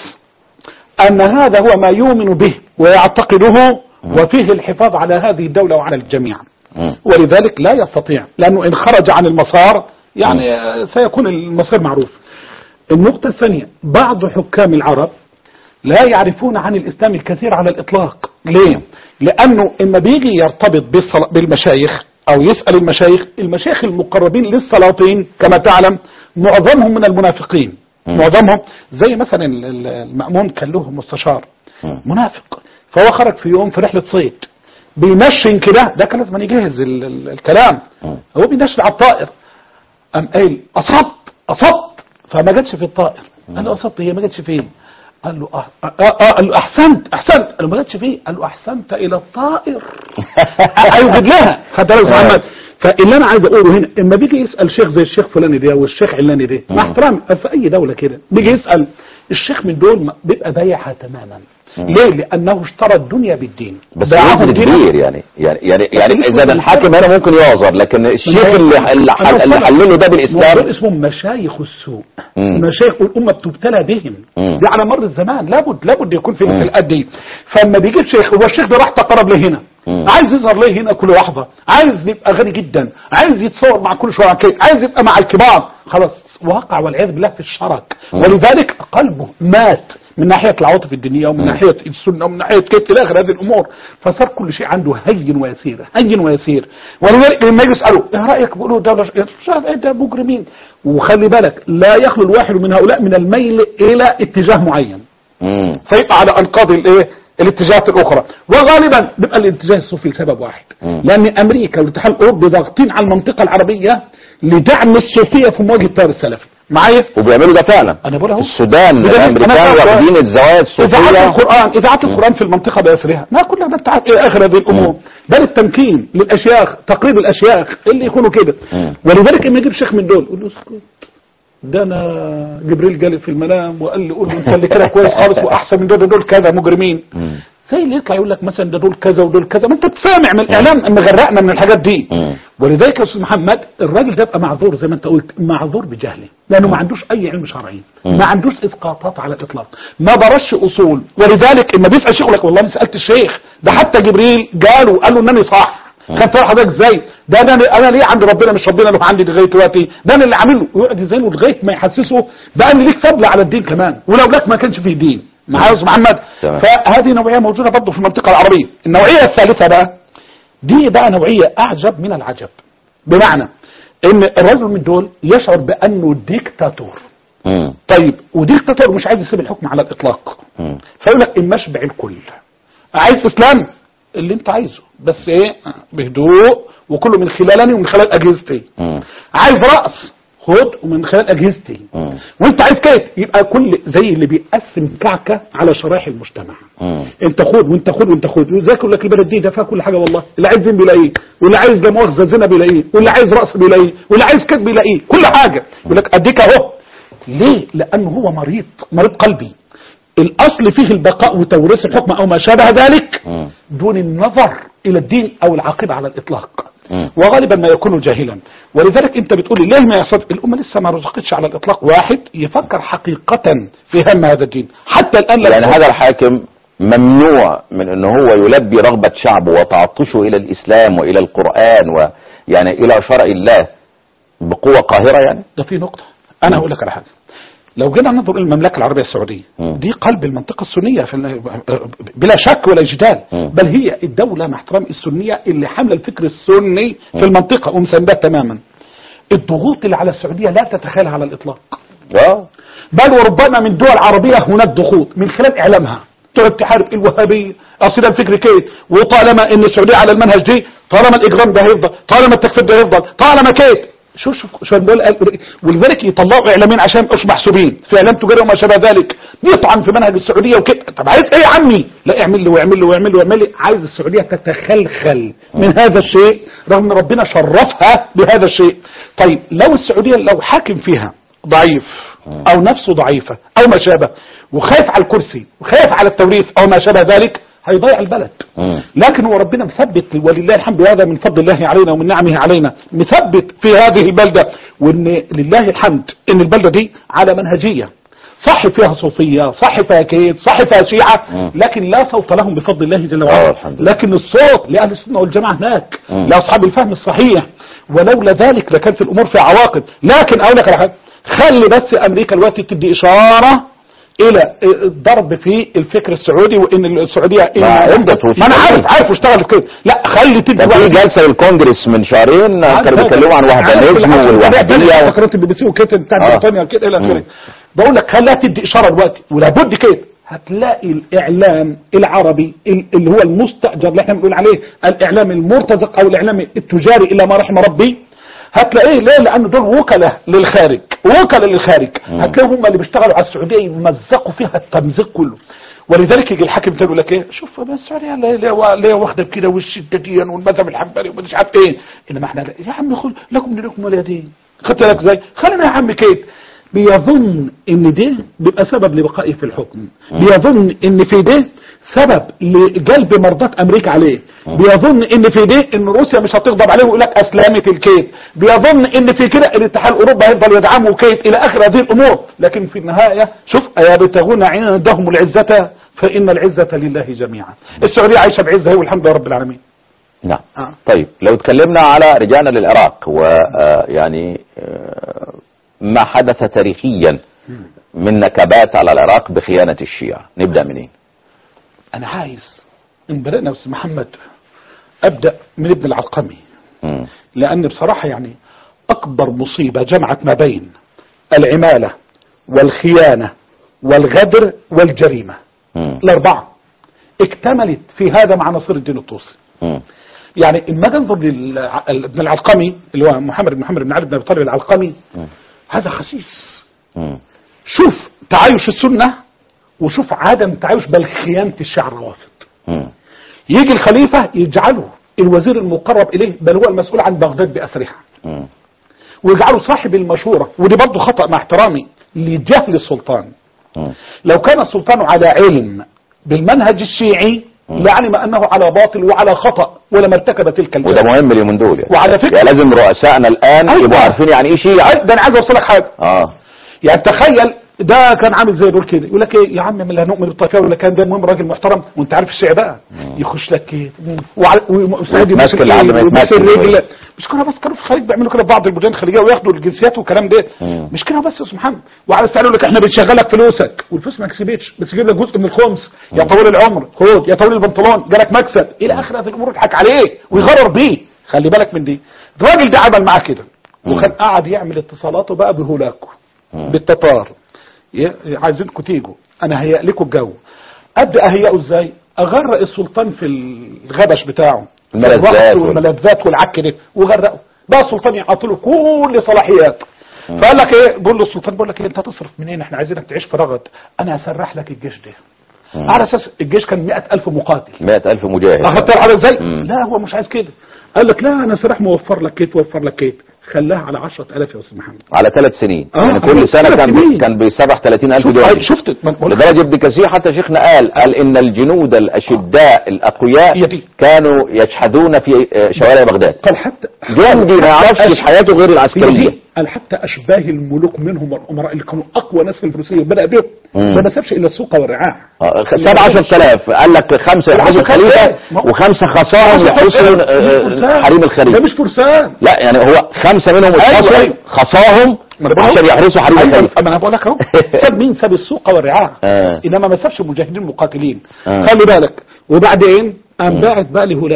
ان هذا هو ما يؤمن به ويعتقده وفيه الحفاظ على هذه الدولة وعلى الجميع مم. ولذلك لا يستطيع لأنه إن خرج عن المسار يعني آه، سيكون المصير معروف النقطة الثانية بعض حكام العرب لا يعرفون عن الإسلام الكثير على الإطلاق ليه؟ لأنه إما بيجي يرتبط بالصلا- بالمشايخ أو يسأل المشايخ المشايخ المقربين للسلاطين كما تعلم معظمهم من المنافقين مم. معظمهم زي مثلا ال- ال- المأمون كان له مستشار مم. منافق فهو خرج في يوم في رحلة صيد بينشن كده ده كان لازم يجهز ال- ال- الكلام مم. هو بينشن على الطائر قام قايل اصبت اصبت فما جاتش في الطائر قال له اصبت هي ما جاتش فين قال له أه آه آه قال له احسنت احسنت قال له ما جاتش فين قال له احسنت الى الطائر هيوجد لها خد بالك يا محمد فاللي انا عايز اقوله هنا اما بيجي يسال شيخ زي الشيخ فلاني ده والشيخ علاني ده مع مم. احترام في اي دوله كده بيجي يسال الشيخ من دول ما- بيبقى بايعها تماما مم. ليه لانه اشترى الدنيا بالدين بس باعهم وزن دينهم. كبير يعني يعني يعني يعني مش اذا وزن الحاكم هنا ممكن يعذر لكن الشيخ اللي اللي حل- اللي حلله ده موضوع بالاسلام اسمهم مشايخ السوء مم. مشايخ الأمة بتبتلى بهم مم. دي على مر الزمان لابد لابد يكون في مم. مثل دي فلما بيجي الشيخ هو الشيخ ده راح تقرب ليه هنا مم. عايز يظهر ليه هنا كل لحظة عايز يبقى غني جدا عايز يتصور مع كل شوية كده عايز يبقى مع الكبار خلاص وقع والعياذ بالله في الشرك مم. ولذلك قلبه مات من ناحية العواطف الدينية ومن مم. ناحية السنة ومن ناحية كيف إلى آخر هذه الأمور فصار كل شيء عنده هين ويسير هين ويسير ولذلك لما يجي يسألوا إيه رأيك بيقولوا دولة مش عارف إيه ده مجرمين وخلي بالك لا يخلو الواحد من هؤلاء من الميل إلى اتجاه معين مم. فيبقى على انقاض الايه الاتجاهات الاخرى وغالبا بيبقى الاتجاه الصوفي لسبب واحد مم. لان امريكا والاتحاد الاوروبي ضاغطين على المنطقه العربيه لدعم الصوفيه في مواجهه التيار السلفي معايا وبيعملوا ده فعلا انا بقول اهو السودان بدليل الامريكان أنا بقول- واخدين الزوايا اذاعات الصوفيه القران اذاعات القران في المنطقه باسرها ما كلها ده بتاعت الى اخر هذه الامور ده للتمكين للاشياخ تقريب الاشياخ اللي يكونوا كده مم. ولذلك اما يجيب شيخ من دول يقول له اسكت ده انا جبريل جالي في المنام وقال لي قول له انت اللي كده كويس خالص واحسن من دول دول كذا مجرمين مم. زي اللي يطلع يقول لك مثلا ده دول كذا ودول كذا ما انت بتسامع من الاعلام ان غرقنا من الحاجات دي مم. ولذلك يا استاذ محمد الراجل ده يبقى معذور زي ما انت قلت معذور بجهله لانه ما عندوش اي علم شرعي مم. ما عندوش اسقاطات على الاطلاق ما درسش اصول ولذلك اما بيسال شيخ يقول لك والله انا سالت الشيخ ده حتى جبريل قالوا قال له انني صح مم. كان فاهم حضرتك ازاي ده انا انا ليه عند ربنا مش ربنا له عندي لغايه دلوقتي ده انا اللي عامله ويقعد يزينه لغايه ما يحسسه بان ليك فضل على الدين كمان ولو لك ما كانش فيه دين معايا يا استاذ محمد تمام. فهذه نوعيه موجوده برضه في المنطقه العربيه النوعيه الثالثه بقى دي بقى نوعيه اعجب من العجب بمعنى ان الرجل من دول يشعر بانه ديكتاتور مم. طيب وديكتاتور مش عايز يسيب الحكم على الاطلاق مم. فيقول لك اما اشبع الكل عايز اسلام اللي انت عايزه بس ايه بهدوء وكله من خلالني ومن خلال اجهزتي مم. عايز راس خد ومن خلال اجهزتي مم. وانت عايز كيف يبقى كل زي اللي بيقسم كعكه على شرائح المجتمع مم. انت خد وانت خد وانت خد وزي يقول لك البلد دي ده فيها كل حاجه والله اللي عايز زين بيلاقيه واللي عايز لا مؤاخذه زنا بيلاقيه واللي عايز راس بيلاقيه واللي عايز كذب بيلاقيه كل حاجه يقول لك اديك اهو ليه لانه هو مريض مريض قلبي الاصل فيه البقاء وتوريث الحكم او ما شابه ذلك مم. دون النظر الى الدين او العقيده على الاطلاق مم. وغالبا ما يكون جاهلا ولذلك انت بتقول لي ليه ما يحصل الامه لسه ما رزقتش على الاطلاق واحد يفكر حقيقه في هم هذا الدين حتى الان لا يعني يكون- هذا الحاكم ممنوع من ان هو يلبي رغبة شعبه وتعطشه الى الاسلام والى القرآن ويعني الى شرع الله بقوة قاهرة يعني ده في نقطة أنا هقول لك على حاجة لو جينا ننظر إلى المملكة العربية السعودية مم. دي قلب المنطقة السنية في ال- بلا شك ولا جدال مم. بل هي الدولة مع احترام السنية اللي حاملة الفكر السني في المنطقة ومسانداه تماما الضغوط اللي على السعودية لا تتخيلها على الإطلاق اه بل وربما من دول عربية هناك ضغوط من خلال إعلامها تقعد تحارب الوهابية أصل الفكر كيف وطالما إن السعودية على المنهج دي طالما الإجرام ده هيفضل طالما التكفير ده هيفضل طالما كيف شوف شوف شو بقول ولذلك يطلعوا اعلاميين عشان مش محسوبين في اعلام تجاري وما شابه ذلك يطعن في منهج السعوديه وكده طب عايز ايه يا عمي لا اعمل لي واعمل لي واعمل لي واعمل لي عايز السعوديه تتخلخل من هذا الشيء رغم ان ربنا شرفها بهذا الشيء طيب لو السعوديه لو حاكم فيها ضعيف او نفسه ضعيفه او ما شابه وخايف على الكرسي وخايف على التوريث او ما شابه ذلك هيضيع البلد مم. لكن هو ربنا مثبت ولله الحمد هذا من فضل الله علينا ومن نعمه علينا مثبت في هذه البلدة وان لله الحمد ان البلدة دي على منهجية صح فيها صوفية صح فيها كيد صح فيها شيعة مم. لكن لا صوت لهم بفضل الله جل آه، وعلا الحمد لله. لكن الصوت لأهل السنة والجماعة هناك مم. لأصحاب الفهم الصحيح ولولا ذلك لكانت الأمور في عواقب لكن أقول لك على حاجة خلي بس أمريكا الوقت تدي إشارة الى الضرب في الفكر السعودي وان السعوديه إن ما عدة ما انا عارف واشتغلت. عارف واشتغل كده لا خلي تدي كان في واحد- جلسه للكونجرس من شهرين كانوا بيتكلموا عن وحدانيزم والوحديه فقرات البي بي سي وكده بتاع آه. بريطانيا كده الى اخره مم. بقول لك خليها تدي اشاره دلوقتي ولابد كده هتلاقي الاعلام العربي ال- اللي هو المستاجر اللي احنا بنقول عليه الاعلام المرتزق او الاعلام التجاري الا ما رحم ربي هتلاقيه ليه لان دول وكلاء للخارج وكلاء للخارج مم. هتلاقيهم هم اللي بيشتغلوا على السعوديه يمزقوا فيها التمزيق كله ولذلك يجي الحاكم تاني يقول لك ايه شوف بس السعوديه ليه ليه- ليه واخده كده والشده دي والمذهب الحنبلي ومش عارف ايه انما احنا لا يا عم خل لكم دينكم ولا دين خدت بالك ازاي خلينا يا عم كده بيظن ان ده بيبقى سبب لبقائه في الحكم بيظن ان في ده سبب لجلب مرضات امريكا عليه بيظن ان في ده ان روسيا مش هتغضب عليه ويقول لك اسلامه الكيد بيظن ان في كده الاتحاد الاوروبي هيفضل يدعمه كيد الى اخر هذه الامور لكن في النهايه شوف ايبتغون عندهم العزه فان العزه لله جميعا السعوديه عايشه بعزه هي والحمد لله رب العالمين نعم آه. طيب لو اتكلمنا على رجعنا للعراق ويعني ما حدث تاريخيا من نكبات على العراق بخيانة الشيعة نبدأ منين انا عايز ان بدأنا بس محمد ابدأ من ابن العلقمي مم. لان بصراحة يعني اكبر مصيبة جمعت ما بين العمالة والخيانة والغدر والجريمة مم. الاربعة اكتملت في هذا مع نصير الدين الطوسي مم. يعني اما ننظر لابن العلقمي اللي هو محمد بن محمد بن علي بن ابي طالب العلقمي مم. هذا خسيس مم. شوف تعايش السنة وشوف عدم تعايش بل خيانة الشيعة الروافض مم. يجي الخليفة يجعله الوزير المقرب إليه بل هو المسؤول عن بغداد بأسرها مم. ويجعله صاحب المشورة ودي برضه خطأ مع احترامي لجهل السلطان مم. لو كان السلطان على علم بالمنهج الشيعي لعلم أنه على باطل وعلى خطأ ولما ارتكب تلك وده الجريمة مهم اليومين دول يعني. وعلى فكرة- يعني لازم رؤسائنا الآن أيوة. يبقوا عارفين يعني ايه شيعة ده أنا عايز أوصل لك حاجة اه يعني تخيل ده كان عامل زي دول كده يقول لك ايه يا عم من اللي هنؤمن بالطائفه ولا كان ده المهم راجل محترم وانت عارف الشيء بقى يخش لك كده وعلى- ومستعد يبوس ويتمثل لحد ما الإيد ويبوس يتمثل الرجل شوية. مش كده بس كانوا في الخليج بيعملوا كده في بعض البلدان الخليجيه وياخدوا الجنسيات والكلام ده مم. مش كده بس يا استاذ محمد وعلى السؤال يقول لك احنا بنشغلك فلوسك والفلوس ما كسبتش بس يجيب لك جزء من الخمس يا طويل العمر خد يا طويل البنطلون جالك مكسب الى اخر هذه الامور يضحك عليه ويغرر بيه خلي بالك من دي الراجل ده عمل معاه كده وكان قاعد يعمل اتصالاته بقى بهولاكو مم. بالتتار ي- عايزينكم تيجوا انا هيئ لكم الجو ابدا اهيئه ازاي اغرق السلطان في الغبش بتاعه الملذات الرقص وال- والملذات والعك ده وغرقه بقى السلطان يعطي له كل صلاحيات فقال لك ايه بقول له السلطان بقول لك ايه انت تصرف منين احنا عايزينك تعيش في رغد انا هسرح لك الجيش ده مم. على اساس الجيش كان مئة الف مقاتل مئة ألف مجاهد اخدت على ازاي مم. لا هو مش عايز كده قال لك لا انا سرح موفر لك كيت وفر لك كيت خلاها على 10000 يا استاذ محمد على ثلاث سنين آه، يعني كل على سنة ثلاث كان بي سنين. كان بيسرح 30 ألف شفت جندي شفت ما بقول لك لدرجة ابن كثير حتى شيخنا قال قال إن الجنود الأشداء الأقوياء هي دي. كانوا يشحذون في آه، شوارع بغداد قال حتى جندي ما يعرفش أش- حياته غير هي العسكرية دي. قال حتى اشباه الملوك منهم والامراء اللي كانوا اقوى ناس في الفروسيه بدا بهم مم. ده ما سابش الا السوق والرعاع آه، سبعة عشر تلاف قال لك خمسة يحرسوا خمسة الخليفة إيه؟ ما هو- وخمسة خصاهم يحرسوا آه، حريم ده الخليفة مش فرسان لا يعني هو خمسة منهم أيوة، اتفصلوا أيوة. خصاهم ما أنا بقول عشان لك. يحرسوا حريم أيوة، الخليفة اما انا بقول لك اهو ساب مين ساب السوق والرعاع آه. انما ما سابش مجاهدين مقاتلين آه. خلي بالك وبعدين قام مم. باعت بقى لهولاكو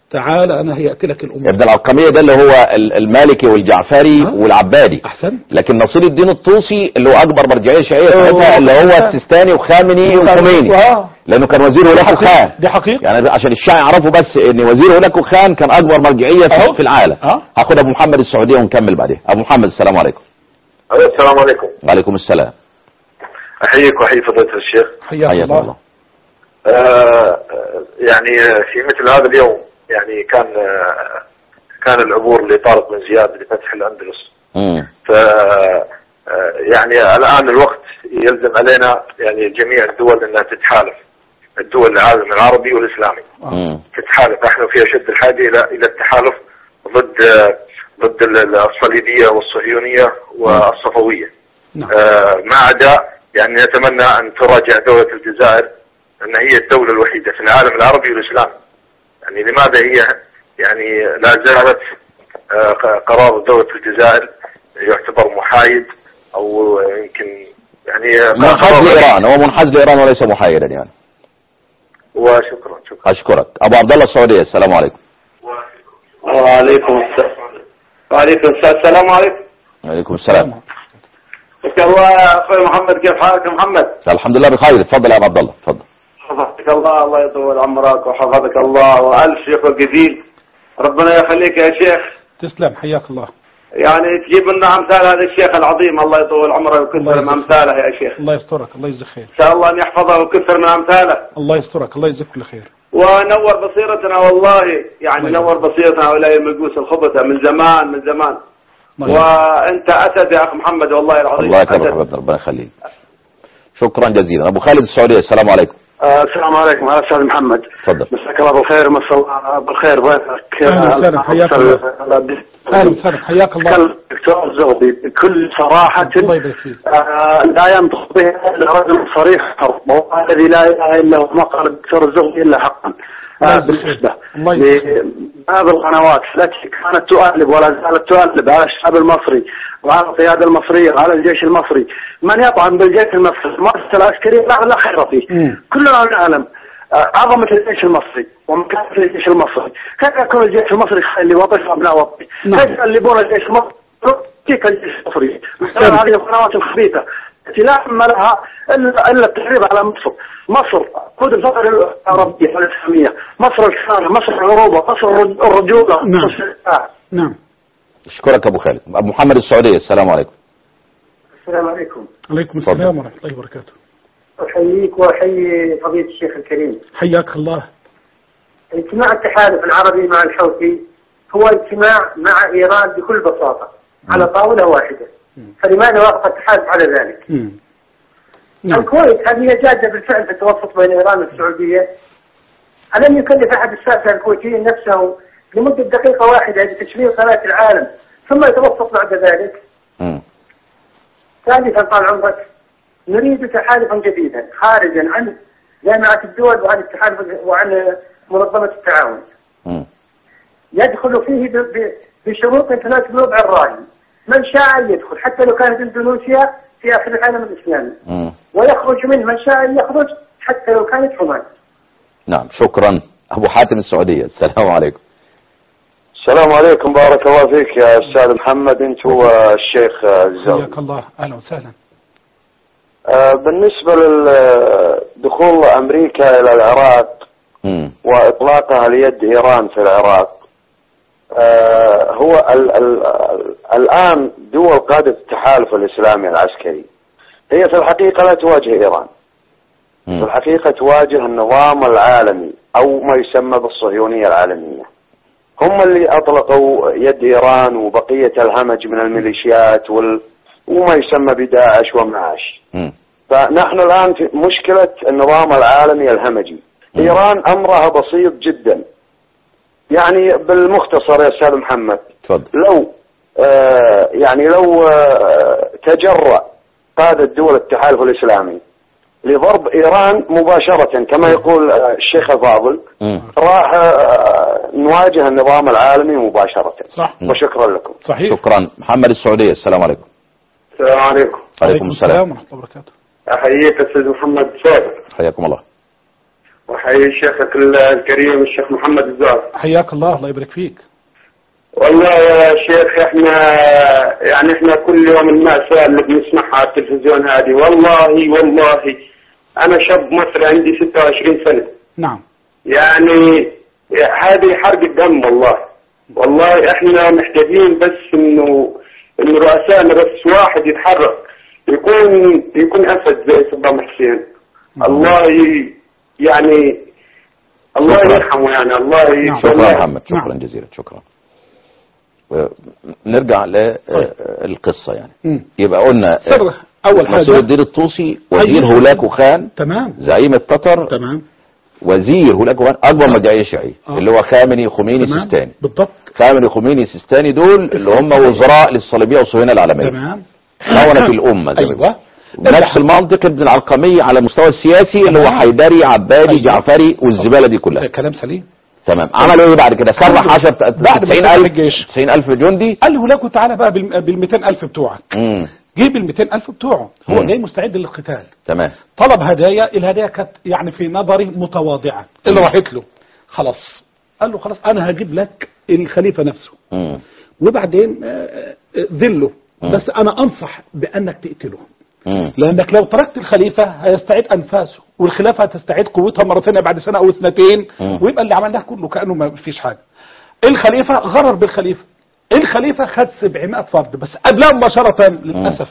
تعال انا هيأتي لك الامور ابن العلقمية ده اللي هو ال- المالكي والجعفري ها؟ والعبادي احسن لكن نصير الدين الطوسي اللي هو اكبر مرجعيه شيعيه أوه. ساعتها اللي هو السيستاني وخامني وخميني آه. لانه كان وزير هناك وخان دي حقيقة يعني عشان الشيعة يعرفوا بس ان وزير هناك وخان كان اكبر مرجعيه في, أهو. في العالم اه هاخد ابو محمد السعوديه ونكمل بعدين ابو محمد السلام عليكم السلام عليكم وعليكم السلام احييك واحيي فضيله الشيخ حياك حياك الله الله آه، آه، يعني في مثل هذا اليوم يعني كان آه، كان العبور لطارق بن زياد لفتح الاندلس مم. ف آه، يعني الان الوقت يلزم علينا يعني جميع الدول انها تتحالف الدول العالم العربي والاسلامي مم. تتحالف نحن في اشد الحاجه الى الى التحالف ضد آه، ضد ال- الصليبيه والصهيونيه والصفويه نعم آه، ما عدا يعني نتمنى ان تراجع دوله الجزائر ان هي الدوله الوحيده في العالم العربي والاسلامي. يعني لماذا هي يعني لا زالت آه، ق- قرار دوله الجزائر يعتبر محايد او يمكن يعني منحاز قرار- لايران هو منحاز لايران وليس محايدا يعني وشكرا شكرا. اشكرك ابو عبد الله السعوديه السلام عليكم وعليكم السلام. وعليكم السلام السلام عليكم. وعليكم السلام حياك الله يا اخوي محمد كيف حالك يا محمد؟ الحمد لله بخير اتفضل يا ابو عبد الله اتفضل حفظك الله الله يطول عمرك وحفظك الله والف شيخ وجزيل ربنا يخليك يا شيخ تسلم حياك الله يعني تجيب لنا امثال هذا الشيخ العظيم الله يطول عمره الله ويكثر من يجزاك. امثاله يا شيخ الله يسترك الله يجزيك خير ان شاء الله ان يحفظه ويكثر من امثاله الله يسترك الله يجزيك كل خير ونور بصيرتنا والله يعني الله نور بصيرتنا هؤلاء المجوس الخبثة من زمان من زمان الله وانت اسد يا اخ محمد والله العظيم الله يكرمك أسد. يا ابن ربنا يخليك شكرا جزيلا ابو خالد السعوديه السلام عليكم آه، السلام عليكم انا استاذ محمد تفضل مساك الله بالخير مسا الله بالخير ضيفك أهلا وسهلا، حياك الله. الله اهلا وسهلا حياك الله تكلم الدكتور الزغبي بكل صراحة الله يبارك فيك آه، لا ينطق به الا رجل صريح هو الذي لا اله الا هو ما قال الدكتور الزغبي الا حقا الله آه، يجزيك خير. بالنسبة الله يجزيك خير. لبعض القنوات التي كانت تؤلب ولا زالت تؤلب على الشعب المصري وعلى القيادة المصرية وعلى الجيش المصري من يطعن بالجيش المصري المؤسسة العسكرية لا لا خير فيه مم. كلنا نعلم آه، عظمة الجيش المصري ومكانة الجيش المصري كيف يكون الجيش المصري خالي وطني وابناء وطني نعم. كيف يقلبون الجيش المصري كيف الجيش المصري مثلا هذه القنوات الخبيثة التي لا هم لها الا الا التحريض على مصر مصر قود الفقر العربية والاسلامية مصر الكاملة مصر العروبة مصر الرج- الرجولة نعم. مصر الشجاعة. نعم اشكرك ابو خالد ابو محمد السعوديه السلام عليكم السلام عليكم عليكم تفضل. السلام ورحمه الله وبركاته أحييك وأحيي فضيلة الشيخ الكريم حياك الله اجتماع التحالف العربي مع الحوثي هو اجتماع مع إيران بكل بساطة على طاولة واحدة فلماذا وافق التحالف على ذلك؟ مم. نعم الكويت هذه جادة بالفعل في التوسط بين إيران والسعودية ألم يكلف أحد الساسة الكويتيين نفسه لمدة دقيقة واحدة بتشغيل قناة العالم ثم يتوسط بعد ذلك مم. ثالثا طال عمرك نريد تحالفا جديدا خارجا عن جامعة الدول وعن التحالف وعن منظمة التعاون مم. يدخل فيه ب- ب- بشروط تناسب الوضع الراهن من شاء أن يدخل حتى لو كانت اندونيسيا في آخر العالم الإسلامي مم. ويخرج منه من شاء أن يخرج حتى لو كانت عمان نعم شكرا ابو حاتم السعوديه السلام عليكم السلام عليكم بارك الله فيك يا استاذ محمد انت والشيخ الزوج حياك الله اهلا وسهلا آه، بالنسبة لدخول أمريكا إلى العراق مم. وإطلاقها ليد إيران في العراق آه، هو ال ال الآن دول قادة التحالف الإسلامي العسكري هي في الحقيقة لا تواجه إيران في مم. الحقيقة تواجه النظام العالمي أو ما يسمى بالصهيونية العالمية هم اللي أطلقوا يد إيران وبقية الهمج من الميليشيات وال وما يسمى بداعش ومعاش مم. فنحن الآن في مشكلة النظام العالمي الهمجي مم. إيران أمرها بسيط جدا يعني بالمختصر يا أستاذ محمد تفضل لو آه يعني لو آه تجرأ قادة دول التحالف الإسلامي لضرب إيران مباشرة كما يقول آه الشيخ الفاضل مم. راح آه نواجه النظام العالمي مباشرة صح وشكرا لكم صحيح شكرا محمد السعوديه السلام عليكم السلام عليكم عليكم السلام ورحمه الله وبركاته أحييك أستاذ محمد صادق حياكم الله وحي شيخك الكريم الشيخ محمد الزهر حياك الله الله يبارك فيك والله يا شيخ احنا يعني احنا كل يوم المأساة اللي بنسمعها على التلفزيون هذه والله والله انا شاب مصري عندي 26 سنة نعم يعني هذه حرق الدم والله والله احنا محتاجين بس انه انه رؤسائنا بس واحد يتحرك يكون يكون اسد زي صدام حسين الله ي- يعني الله شكراً. يرحمه يعني الله نعم. شكرا يسلمه. يا محمد شكرا نعم. جزيلا شكرا و- نرجع للقصة يعني مم. يبقى قلنا سر اول مسؤول حاجه الدين الطوسي وزير أيوة. هولاكو خان تمام زعيم التتر تمام وزير هولاكو خان اكبر مدعي شيعي آه. اللي هو خامنئي خميني تمام سيستاني بالضبط خامنئي خميني سيستاني دول اللي هم وزراء للصليبيه والصهيونيه العالميه تمام خونة الامه زي ما بيقولوا. ايوه نفس المنطق ابن العلقمي على المستوى السياسي اللي هو تمام. حيدري عبادي أيوة. جعفري والزباله دي كلها كلام سليم تمام عملوا ايه بعد كده سرح 10 بعد ما دخل الجيش. 90000 جندي قال له لكم تعالى بقى بال 200000 بتوعك امم جيب ال 200000 بتوعه هو مم. جاي مستعد للقتال تمام طلب هدايا الهدايا كانت يعني في نظري متواضعه اللي راحت له خلاص قال له خلاص انا هجيب لك الخليفه نفسه امم وبعدين آه، آه، ذله مم. بس انا انصح بانك تقتله امم لانك لو تركت الخليفه هيستعيد انفاسه والخلافه هتستعيد قوتها مره ثانيه بعد سنه او اثنتين مم. ويبقى اللي عملناه كله كانه ما فيش حاجه الخليفه غرر بالخليفه الخليفه خد 700 فرد بس قبلها مباشره للاسف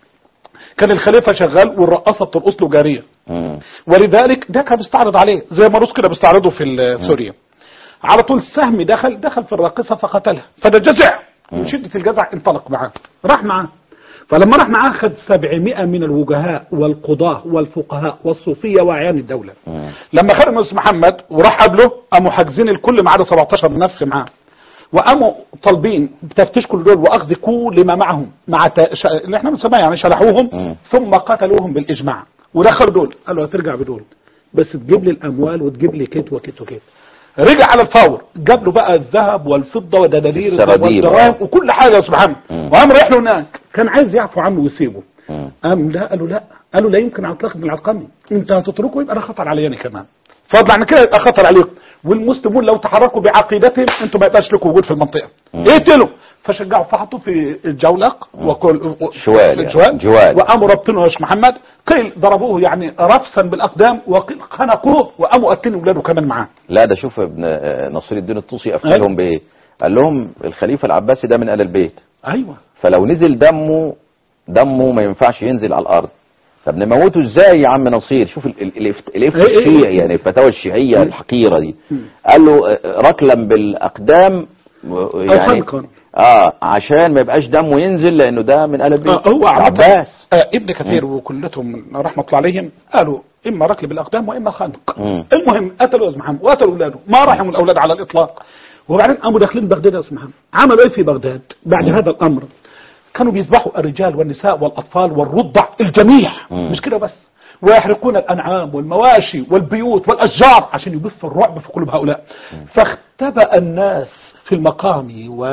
كان الخليفه شغال والرقاصه بترقص له جاريه امم ولذلك ده كان بيستعرض عليه زي ما الروس كده بيستعرضوا في ال- في سوريا على طول السهم دخل دخل في الراقصه فقتلها فده جزع من شده الجزع انطلق معاه راح معاه فلما راح معاه خد 700 من الوجهاء والقضاة والفقهاء والصوفية وأعيان الدولة مم. لما خرج المهندس محمد وراح قبله قاموا حاجزين الكل ما عدا 17 نفس معاه وقاموا طالبين تفتيش كل دول واخذ كل ما معهم مع تا... ش... اللي احنا بنسميها يعني شلحوهم مم. ثم قتلوهم بالاجماع ودخلوا دول قالوا هترجع بدول بس تجيب لي الاموال وتجيب لي كيت وكيت وكيت رجع على الفور جاب له بقى الذهب والفضه والدنانير السراديب. والدراهم وكل حاجه يا سبحان مم. وقام رايح له هناك كان عايز يعفو عنه ويسيبه مم. قام لا قالوا لا قالوا لا يمكن على اطلاق ابن العلقمي انت هتتركه يبقى ده خطر علي انا كمان فضلا عن كده يبقى خطر عليكم والمسلمون لو تحركوا بعقيدتهم انتم ما يبقاش لكم وجود في المنطقه مم. اقتلوا فشجعوا فحطوه في الجولق وكل شوال يعني. جوال جوال. وقاموا رابطينه يا شيخ محمد قيل ضربوه يعني رفسا بالاقدام وقيل خنقوه وقاموا قتلوا اولاده كمان معاه لا ده شوف ابن آه، نصير الدين الطوسي قفلهم بايه قال لهم الخليفه العباسي ده من ال البيت ايوه فلو نزل دمه دمه ما ينفعش ينزل على الارض طب نموته ازاي يا عم نصير شوف ال- ال- الإفت- الإفت إيه إيه الشيعي إيه. يعني الفتاوى الشيعيه مم. الحقيره دي مم. قال له آه، ركلا بالاقدام و- يعني خنقا. اه عشان ما يبقاش دمه ينزل لانه ده من ال البيت آه، هو عامة عباس آه، ابن كثير وكلتهم رحمة الله عليهم قالوا إما ركل بالأقدام وإما خنق مم. المهم قتلوا يا محمد وقتلوا أولاده ما رحموا الأولاد على الإطلاق وبعدين قاموا داخلين بغداد يا محمد عملوا إيه في بغداد بعد هذا الأمر كانوا بيذبحوا الرجال والنساء والأطفال والرضع الجميع مم. مش كده بس ويحرقون الأنعام والمواشي والبيوت والأشجار عشان يبثوا الرعب في قلوب هؤلاء فاختبأ الناس في المقام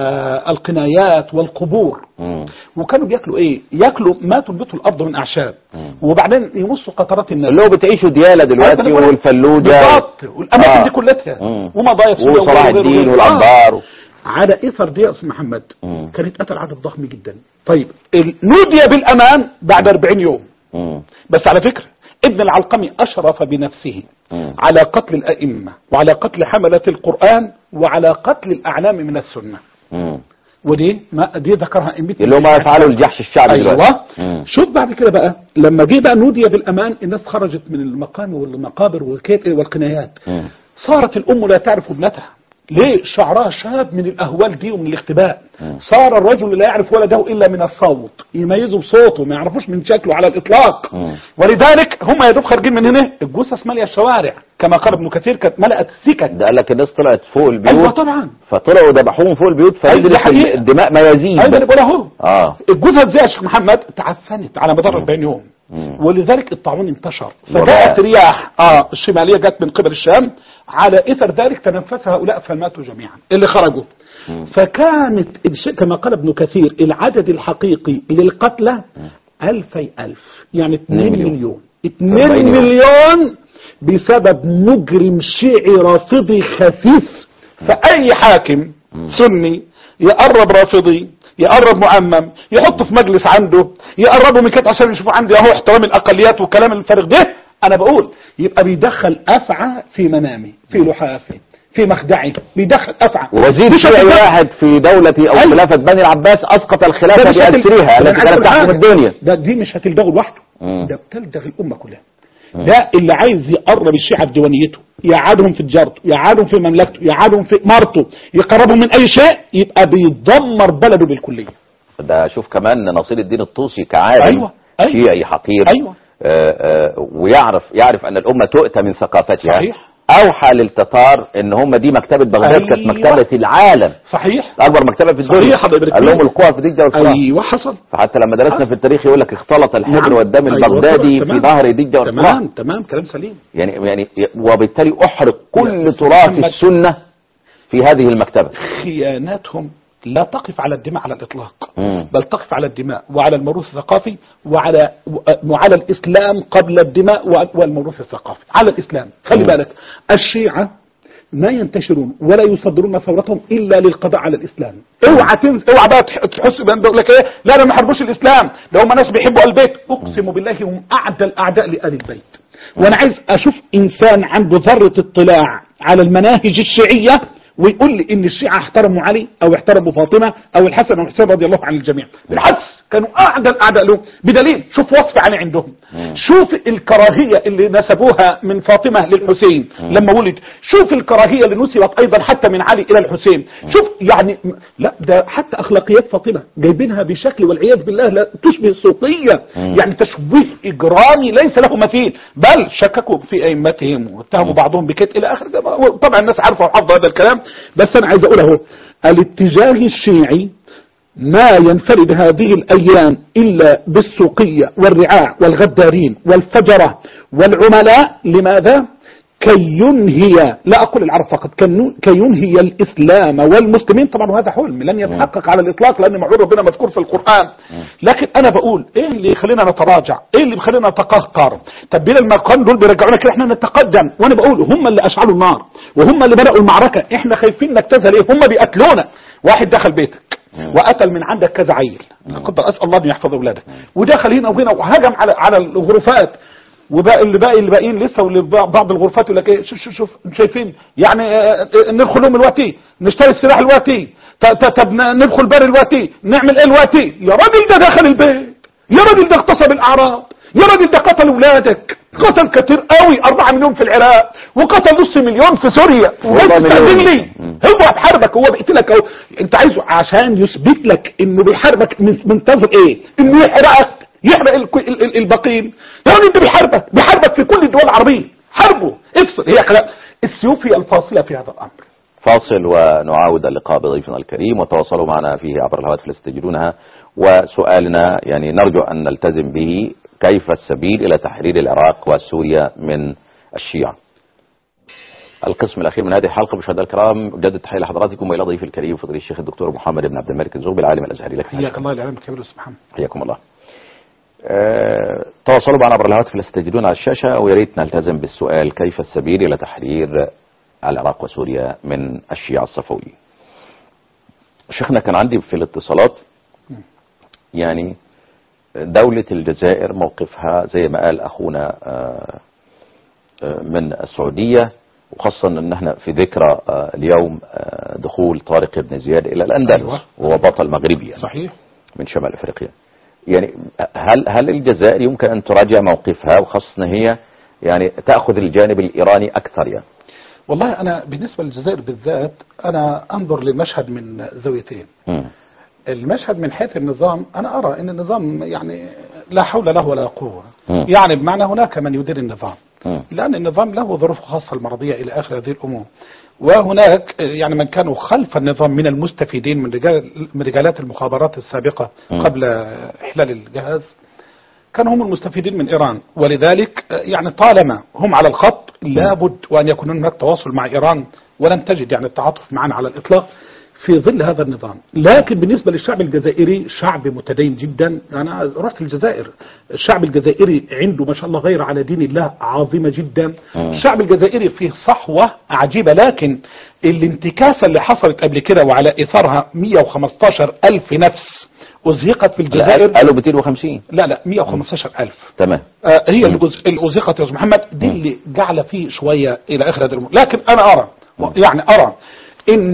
والقنايات والقبور مم. وكانوا بياكلوا ايه ياكلوا ما تنبته الارض من اعشاب مم. وبعدين يمصوا قطرات الناس اللي هو بتعيشوا ديالة دلوقتي أيوة، والفلوجة بالظبط والاماكن آه. دي كلها مم. ومضايق سوريا وصلاح وغيره الدين وغيره. والأنبار آه. على اثر دي يا استاذ محمد مم. كانت قتل عدد ضخم جدا طيب ال- نودي بالامان بعد 40 يوم مم. بس على فكره ابن العلقمي اشرف بنفسه مم. على قتل الائمه وعلى قتل حمله القران وعلى قتل الاعلام من السنه مم. ودي ما دي ذكرها ائمتنا اللي هو ما يفعله الجحش الشعبي دلوقتي ايوه مم. شوف بعد كده بقى لما جه بقى نودي بالامان الناس خرجت من المقام والمقابر والكيت والقنايات مم. صارت الام لا تعرف ابنتها ليه شعرها شاب من الاهوال دي ومن الاختباء مم. صار الرجل لا يعرف ولده الا من الصوت يميزه بصوته ما يعرفوش من شكله على الاطلاق مم. ولذلك هم يا دوب خارجين من هنا الجثث ماليه الشوارع كما قال ابن كثير كانت ملأت السكك ده قال لك الناس طلعت فوق ايوه البيوت طبعا فطلعوا ذبحوهم فوق البيوت أيوة، فنزلت دي حقيقة. الدماء ميازين ايوه بقول اهو اه الجثث دي يا شيخ محمد تعفنت على مدار 40 يوم مم. ولذلك الطاعون انتشر والله. فجاءت رياح اه الشماليه جت من قبل الشام على اثر ذلك تنفس هؤلاء فماتوا جميعا اللي خرجوا مم. فكانت الش- كما قال ابن كثير العدد الحقيقي للقتلى ألفي ألف يعني 2 مليون. مليون 2 40 يوم. مليون بسبب مجرم شيعي رافضي خسيس فأي حاكم سني يقرب رافضي يقرب معمم يحطه في مجلس عنده يقربه من كده عشان يشوفوا عندي اهو احترام الاقليات والكلام الفارغ ده انا بقول يبقى بيدخل افعى في منامي في لحافي في مخدعي بيدخل افعى وزير مش شيعي هتتدخل. واحد في دولة او أيوة. خلافة بني العباس اسقط ده الخلافة مش هتل- بأسرها ده أنا التي عايز كانت أقول تحكم حاجة. الدنيا ده دي مش هتلدغه لوحده مم. ده بتلدغ الامه كلها ده اللي عايز يقرب الشيعة في ديوانيته يقعدهم في تجارته يقعدهم في مملكته يقعدهم في مرته يقربهم من اي شيء يبقى بيدمر بلده بالكليه ده شوف كمان نصير الدين الطوسي كعالم أيوة، أيوة. شيعي حقير أيوة. آه، آه، ويعرف يعرف ان الامه تؤتى من ثقافتها صحيح. اوحى للتتار ان هم دي مكتبه بغداد كانت أيوة. مكتبه العالم صحيح اكبر مكتبه في الدنيا صحيح، الله يبارك قال لهم فيك. القوى في دجله والفرات ايوه حصل فحتى لما درسنا في التاريخ يقول لك اختلط الحبر نعم. والدم أيوة، البغدادي تمام. في ظهر دجله والفرات تمام تمام كلام سليم يعني يعني وبالتالي احرق كل يا تراث محمد. السنه في هذه المكتبه خياناتهم لا تقف على الدماء على الاطلاق مم. بل تقف على الدماء وعلى الموروث الثقافي وعلى وعلى الاسلام قبل الدماء والموروث الثقافي على الاسلام خلي مم. بالك الشيعة ما ينتشرون ولا يصدرون ثورتهم الا للقضاء على الاسلام اوعى تنس اوعى بقى تح- تحس بان يقول لك ايه لا لا ما حاربوش الاسلام ده هم ناس بيحبوا ال البيت اقسم بالله هم اعدى الاعداء لال البيت وانا عايز اشوف انسان عنده ذره اطلاع على المناهج الشيعيه ويقول لي ان الشيعة احترموا علي او احترموا فاطمة او الحسن والحسين رضي الله عن الجميع بالعكس كانوا اعدى الاعداء له بدليل شوف وصف علي عندهم مم. شوف الكراهية اللي نسبوها من فاطمة للحسين لما ولد شوف الكراهية اللي نسبت ايضا حتى من علي الى الحسين شوف يعني لا ده حتى اخلاقيات فاطمة جايبينها بشكل والعياذ بالله لا تشبه الصوفية مم. يعني تشويه اجرامي ليس له مثيل بل شككوا في ائمتهم واتهموا بعضهم بكده الى اخر طبعا الناس عارفه وحافظه هذا الكلام بس انا عايز اقول اهو الاتجاه الشيعي ما ينفرد هذه الأيام إلا بالسوقية والرعاع والغدارين والفجرة والعملاء لماذا؟ كي ينهي لا أقول العرب فقط كي- كي ينهي الإسلام والمسلمين طبعا وهذا حلم لن يتحقق على الإطلاق لأن معور ربنا مذكور في القرآن لكن أنا بقول إيه اللي يخلينا نتراجع إيه اللي بيخلينا نتقهقر طب بين المكان دول بيرجعونا كده إحنا نتقدم وأنا بقول هم اللي أشعلوا النار وهم اللي بدأوا المعركة إحنا خايفين نجتازها ليه هم بيقتلونا واحد دخل بيتك وقتل من عندك كذا عيل قدر اسال الله ان يحفظ اولادك ودخل هنا وهنا وهجم على على الغرفات وباقي اللي باقي اللي باقيين لسه واللي بع- بعض الغرفات يقول لك ايه شوف شوف شوف شايفين يعني آه، آه، ندخل لهم دلوقتي نشتري السلاح دلوقتي ط- ط- طب ن- ندخل بر دلوقتي نعمل ايه دلوقتي يا راجل ده دخل البيت يا راجل ده اغتصب الاعراض يا راجل ده قتل اولادك قتل كتير قوي 4 مليون في العراق وقتل نص مليون في سوريا وجاي والله تستأذن مليون. لي مم. هو بيحاربك هو بيقتلك اهو انت عايزه عشان يثبت لك انه بيحاربك من- منتظر ايه انه يحرقك يحرق الك- ال- ال- البقين يا راجل انت بيحاربك بيحاربك في كل الدول العربية حاربه افصل هي خلاص السيوف هي الفاصلة في هذا الامر فاصل ونعاود اللقاء بضيفنا الكريم وتواصلوا معنا فيه عبر الهواتف التي تجدونها وسؤالنا يعني نرجو أن نلتزم به كيف السبيل إلى تحرير العراق وسوريا من الشيعة القسم الأخير من هذه الحلقة مشاهدينا الكرام أجدد تحية لحضراتكم وإلى ضيف الكريم فضيل الشيخ الدكتور محمد بن عبد الملك الزغبي العالم الأزهري لك حياك الله العالم الكبير استاذ محمد حياكم الله أه تواصلوا معنا عبر الهواتف التي تجدونها على الشاشة ويا ريت نلتزم بالسؤال كيف السبيل إلى تحرير العراق وسوريا من الشيعة الصفوي شيخنا كان عندي في الاتصالات يعني دولة الجزائر موقفها زي ما قال أخونا آه، آه، من السعودية وخاصة ان احنا في ذكرى آه، اليوم آه، دخول طارق بن زياد الى الاندلس أيوة. وهو بطل مغربي يعني صحيح من شمال افريقيا يعني هل هل الجزائر يمكن ان تراجع موقفها وخاصة ان هي يعني تاخذ الجانب الايراني اكثر يعني والله انا بالنسبة للجزائر بالذات انا انظر للمشهد من زاويتين مم. المشهد من حيث النظام أنا أرى أن النظام يعني لا حول له ولا قوة مم. يعني بمعنى هناك من يدير النظام مم. لأن النظام له ظروف خاصة المرضية إلى آخر هذه الأمور وهناك يعني من كانوا خلف النظام من المستفيدين من رجال من رجالات المخابرات السابقة مم. قبل إحلال الجهاز كانوا هم المستفيدين من إيران ولذلك يعني طالما هم على الخط لابد وأن يكون هناك تواصل مع إيران ولم تجد يعني التعاطف معنا على الإطلاق في ظل هذا النظام لكن بالنسبة للشعب الجزائري شعب متدين جدا أنا رحت الجزائر الشعب الجزائري عنده ما شاء الله غير على دين الله عظيمة جدا مم. الشعب الجزائري فيه صحوة عجيبة لكن الانتكاسة اللي حصلت قبل كده وعلى إثارها 115 ألف نفس أزهقت في الجزائر قالوا 250 لا لا 115 ألف تمام آه، هي اللي جز- اللي أزهقت يا أستاذ محمد دي اللي جعل فيه شوية إلى آخر هذا الأمور لكن أنا أرى يعني أرى إن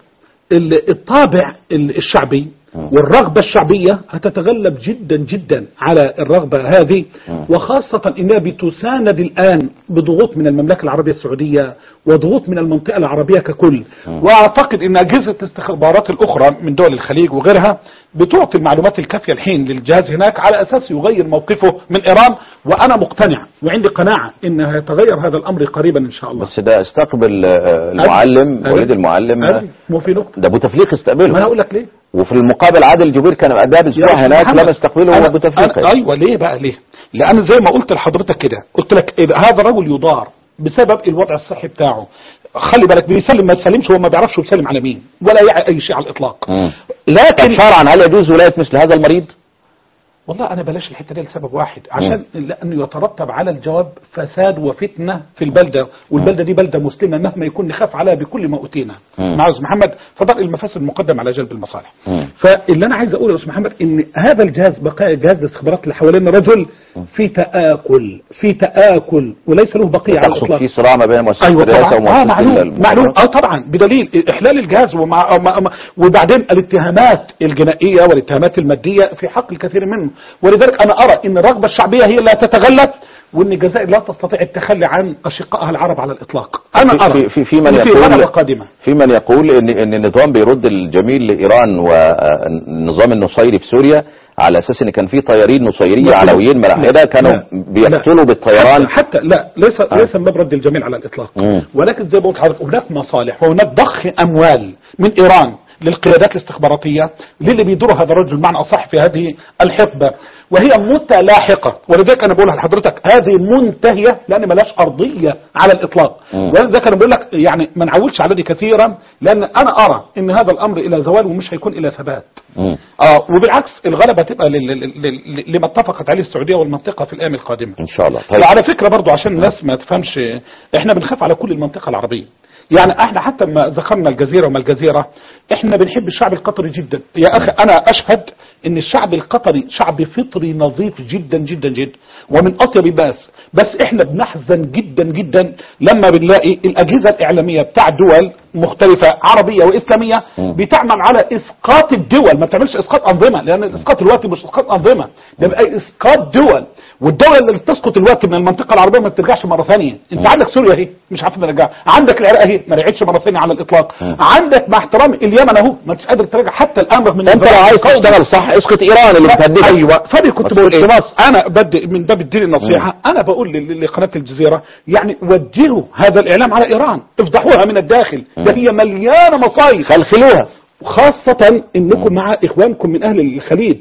ال- الطابع ال- الشعبي مم. والرغبة الشعبية هتتغلب جدا جدا على الرغبة هذه مم. وخاصة إنها بتساند الآن بضغوط من المملكة العربية السعودية وضغوط من المنطقة العربية ككل مم. وأعتقد إن أجهزة الاستخبارات الأخرى من دول الخليج وغيرها بتعطي المعلومات الكافية الحين للجهاز هناك على أساس يغير موقفه من إيران وأنا مقتنع وعندي قناعة إنه يتغير هذا الأمر قريبا إن شاء الله بس ده استقبل آه، المعلم أدري. وليد المعلم أدري. مو في نقطة ده ابو تفليق استقبله ما أنا أقول لك ليه وفي المقابل عادل جبير كان قبلها باسبوع يا هناك محمد، لم يستقبله أنا- ابو تفليق أنا- ايوه ليه بقى ليه لان زي ما قلت لحضرتك كده قلت لك إيه هذا الرجل يضار بسبب الوضع الصحي بتاعه خلي بالك بيسلم ما يسلمش هو ما بيعرفش يسلم على مين ولا يعي اي شيء على الاطلاق مم. لكن طب شرعا هل يجوز ولايه مثل هذا المريض؟ والله انا بلاش الحته دي لسبب واحد عشان لانه يترتب على الجواب فساد وفتنه في البلده والبلده دي بلده مسلمه مهما يكون نخاف عليها بكل ما اوتينا مم. مع استاذ محمد فضل المفاسد مقدم على جلب المصالح مم. فاللي انا عايز اقوله يا استاذ محمد ان هذا الجهاز بقايا جهاز الاستخبارات اللي حوالين رجل في تآكل في تآكل وليس له بقيه على تقصد الاطلاق في صراع ما بين مؤسسه ايوه الرئاسه طبعا اه ومؤسسه معلوم المخابرات؟ معلوم اه طبعا بدليل احلال الجهاز ومع ما- ما- وبعدين الاتهامات الجنائيه والاتهامات الماديه في حق الكثير منهم ولذلك انا ارى ان الرغبه الشعبيه هي اللي هتتغلب وان الجزائر لا تستطيع التخلي عن اشقائها العرب على الاطلاق انا في- ارى في- في- في من إن يقول- غلبة قادمه في من يقول ان ان النظام بيرد الجميل لايران والنظام النصيري في سوريا على اساس ان كان في طيارين نصيريه لا. علويين ملاحده لا. كانوا لا. بيقتلوا بالطيران حتى, حتى لا ليس ليس من باب رد الجميل على الاطلاق مم. ولكن زي ما قلت لحضرتك هناك مصالح وهناك ضخ اموال من ايران للقيادات الاستخباراتيه للي بيدور هذا الرجل بمعنى اصح في هذه الحقبه وهي متلاحقه ولذلك انا بقولها لحضرتك هذه منتهيه لان ملاش ارضيه على الاطلاق مم. ولذلك انا بقول لك يعني ما نعولش على دي كثيرا لان انا ارى ان هذا الامر الى زوال ومش هيكون الى ثبات مم. اه وبالعكس الغلبه تبقى لل- لل- لل- لما اتفقت عليه السعوديه والمنطقه في الايام القادمه ان شاء الله طيب وعلى فكرة برضو عشان الناس ما تفهمش احنا بنخاف على كل المنطقة العربية يعني احنا حتى ما ذكرنا الجزيرة وما الجزيرة احنا بنحب الشعب القطري جدا يا اخي انا اشهد ان الشعب القطري شعب فطري نظيف جدا جدا جدا ومن اطيب الناس بس احنا بنحزن جدا جدا لما بنلاقي الاجهزة الاعلامية بتاع دول مختلفة عربية واسلامية مم. بتعمل على اسقاط الدول ما بتعملش اسقاط انظمة لان الاسقاط دلوقتي مش اسقاط انظمة ده بقى اسقاط دول والدولة اللي بتسقط الوقت من المنطقة العربية ما بترجعش مرة ثانية انت عندك سوريا اهي مش عارف نرجع عندك العراق اهي ما رجعتش مرة ثانية على الاطلاق مم. عندك مع احترامي اليمن اهو ما انتش قادر ترجع حتى الان رغم ان انت لو عايز تشتغل صح اسقط ايران اللي بتهددك ايوه فدي كنت بس بقول ايه خلاص. انا بدي من باب الدين النصيحه انا بقول لل- لقناه الجزيره يعني وجهوا هذا الاعلام على ايران افضحوها من الداخل ده هي مليانه مصايب خلخلوها خاصة انكم مع اخوانكم من اهل الخليج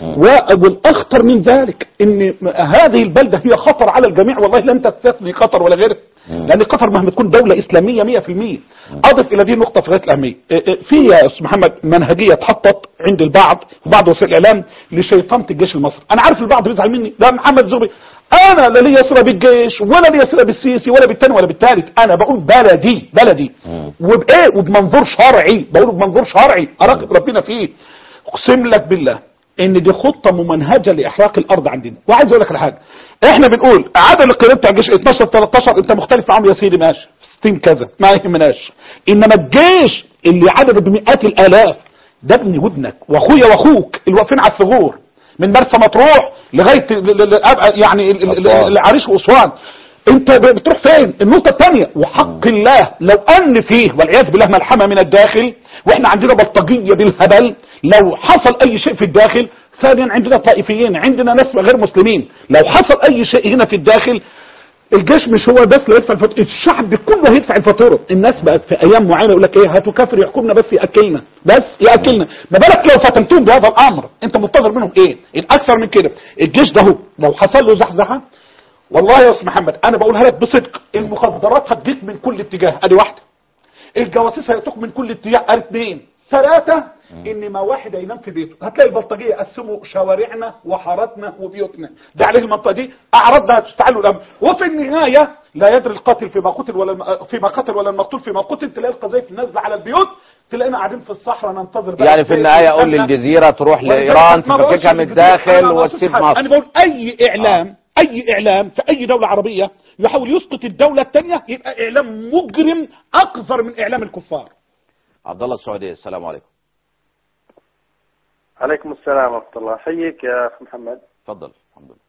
و- والاخطر من ذلك ان م- هذه البلدة هي خطر على الجميع والله لن تستثني قطر ولا غيره لان قطر مهما تكون دولة اسلامية 100% اضف الى دي نقطة في غاية الاهمية إيه إيه في يا استاذ محمد منهجية اتحطت عند البعض وبعض وسائل الاعلام لشيطنة الجيش المصري انا عارف البعض بيزعل مني ده محمد زغبي انا لا ليا صله بالجيش ولا ليا صله بالسيسي ولا بالتاني ولا بالتالت انا بقول بلدي بلدي مم. وبايه وبمنظور شرعي بقوله بمنظور شرعي اراقب ربنا فيه اقسم لك بالله ان دي خطه ممنهجه لاحراق الارض عندنا وعايز اقول لك على حاجه احنا بنقول عدد القيادات بتاع الجيش 12 13 انت مختلف معاهم يا سيدي ماشي 60 كذا ما يهمناش انما الجيش اللي عدده بمئات الالاف ده ابني وابنك واخويا واخوك اللي واقفين على الثغور من مرسى مطروح لغايه ل- ل- ل- يعني ال- ال- أسوان. العريش واسوان انت ب- بتروح فين النقطه الثانيه وحق الله لو ان فيه والعياذ بالله ملحمه من الداخل واحنا عندنا بلطجيه بالهبل لو حصل اي شيء في الداخل ثانيا عندنا طائفيين عندنا ناس غير مسلمين لو حصل اي شيء هنا في الداخل الجيش مش هو بس اللي يدفع الفاتوره الشعب كله هيدفع الفاتوره الناس بقت في ايام معينه يقول لك ايه هاتوا كافر يحكمنا بس ياكلنا بس ياكلنا ما بالك لو فتنتهم بهذا الامر انت منتظر منهم ايه الاكثر من كده الجيش ده هو لو حصل له زحزحه والله يا استاذ محمد انا بقولها لك بصدق المخدرات هتجيك من كل اتجاه ادي واحده الجواسيس هيأتوك من كل اتجاه ادي اثنين ثلاثة ان ما واحد ينام في بيته هتلاقي البلطجية قسموا شوارعنا وحاراتنا وبيوتنا ده عليه المنطقة دي اعرضنا تستعلوا الامن وفي النهاية لا يدري القاتل فيما قتل ولا الم- فيما قتل ولا المقتول فيما قتل تلاقي القذائف نازلة على البيوت تلاقينا قاعدين في الصحراء ننتظر بقى يعني في النهاية قول للجزيرة تروح لإيران تفككها من الداخل وتسيب انا مصر بقول اي اعلام اي اعلام في اي دولة عربية يحاول يسقط الدولة الثانية يبقى اعلام مجرم اقذر من اعلام الكفار عبد الله السعودية السلام عليكم عليكم السلام ورحمة الله حيك يا أخ محمد تفضل الحمد لله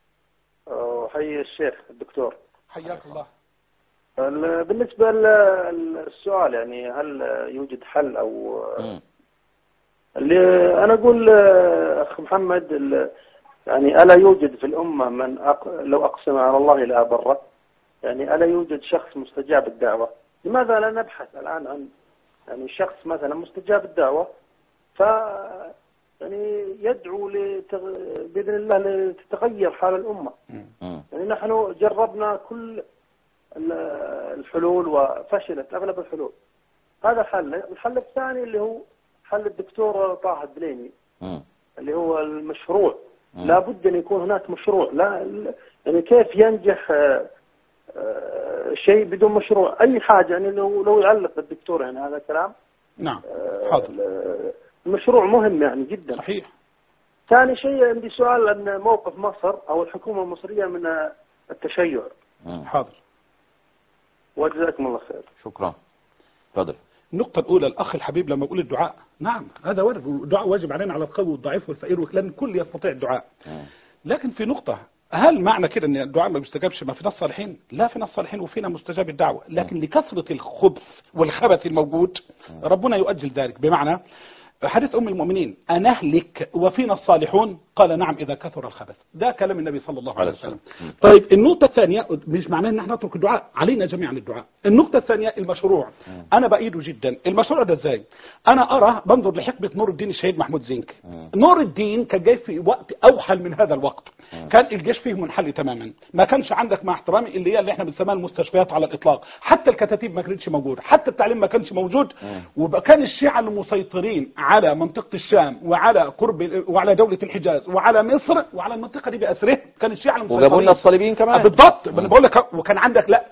وحي الشيخ الدكتور حياك الله ال- بالنسبة للسؤال يعني هل يوجد حل أو مم. اللي أنا أقول أخ محمد ال- يعني ألا يوجد في الأمة من أق... لو أقسم على الله لا بره يعني ألا يوجد شخص مستجاب الدعوة لماذا لا نبحث الآن عن يعني شخص مثلا مستجاب الدعوة ف يعني يدعو لتغ... بإذن الله لتتغير حال الأمة مم. يعني نحن جربنا كل ال- الحلول وفشلت أغلب الحلول هذا حل الحل الثاني اللي هو حل الدكتور طه الدليمي مم. اللي هو المشروع مم. لابد أن يكون هناك مشروع لا لا- يعني كيف ينجح آه، آه، شيء بدون مشروع أي حاجة يعني لو لو يعلق الدكتور يعني هذا كلام نعم آه، حاضر المشروع مهم يعني جدا صحيح ثاني شيء عندي سؤال عن موقف مصر أو الحكومة المصرية من آه، التشيع مم. حاضر وجزاكم الله خير شكرا تفضل النقطة الأولى الأخ الحبيب لما يقول الدعاء نعم هذا وارد الدعاء واجب علينا على القوي والضعيف والفقير لأن الكل يستطيع الدعاء مم. لكن في نقطة هل معنى كده ان الدعاء ما بيستجابش ما في ناس صالحين لا في ناس صالحين وفينا مستجاب الدعوة لكن لكثرة الخبث والخبث الموجود ربنا يؤجل ذلك بمعنى حديث أم المؤمنين أنهلك وفينا الصالحون قال نعم إذا كثر الخبث ده كلام النبي صلى الله عليه وسلم مم. طيب النقطة الثانية مش معناه ان احنا نترك الدعاء علينا جميعا الدعاء النقطة الثانية المشروع انا بأيده جدا المشروع ده ازاي انا ارى بنظر لحقبة نور الدين الشهيد محمود زنك مم. نور الدين كان جاي في وقت اوحل من هذا الوقت كان الجيش فيه منحل تماما ما كانش عندك مع احترامي اللي هي اللي احنا بنسميها المستشفيات على الاطلاق حتى الكتاتيب ما كانتش موجوده حتى التعليم ما كانش موجود وكان الشيعة المسيطرين على منطقة الشام وعلى قرب وعلى دولة الحجاز وعلى مصر وعلى المنطقة دي بأسره كان الشيعة المسيطرين وجابوا لنا الصليبيين كمان بالضبط انا بقول لك وكان عندك لا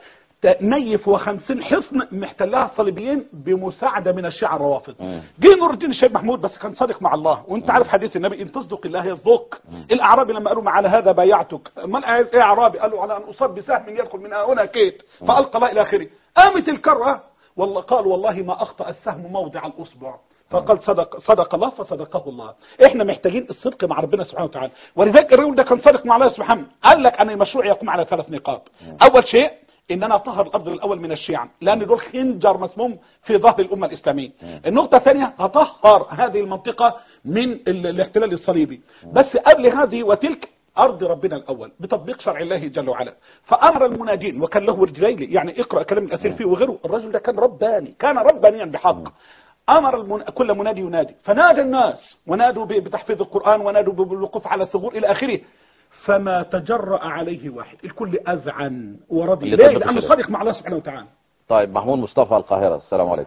نيف وخمسين حصن محتلها الصليبيين بمساعدة من الشيعة الروافض مم. جه نور الدين الشيخ محمود بس كان صادق مع الله وانت عارف حديث النبي ان تصدق الله يصدق الاعرابي لما قالوا ما على هذا بايعتك ما عايز ايه يا اعرابي قالوا على ان اصاب بسهم يدخل من هنا كيت فالقى الله الى اخره قامت الكره والله قال والله ما اخطا السهم موضع الاصبع فقال صدق صدق الله فصدقه الله احنا محتاجين الصدق مع ربنا سبحانه وتعالى ولذلك الرجل ده كان صادق مع الله سبحانه قال لك ان المشروع يقوم على ثلاث نقاط اول شيء ان انا اطهر الارض الاول من الشيعة لان دول خنجر مسموم في ظهر الامه الاسلاميه النقطه الثانيه هطهر هذه المنطقه من ال- الاحتلال الصليبي بس قبل هذه وتلك ارض ربنا الاول بتطبيق شرع الله جل وعلا فامر المنادين وكان له رجلين يعني اقرا كلام الاسير فيه وغيره الرجل ده كان رباني كان ربانيا بحق امر المن... كل منادي ينادي فنادى الناس ونادوا ب- بتحفيظ القران ونادوا ب- بالوقوف على الثغور الى اخره فما تجرأ عليه واحد الكل اذعن ورضي اللي ليه طبق لانه كده. صادق مع الله سبحانه وتعالى طيب محمود مصطفى القاهرة السلام عليكم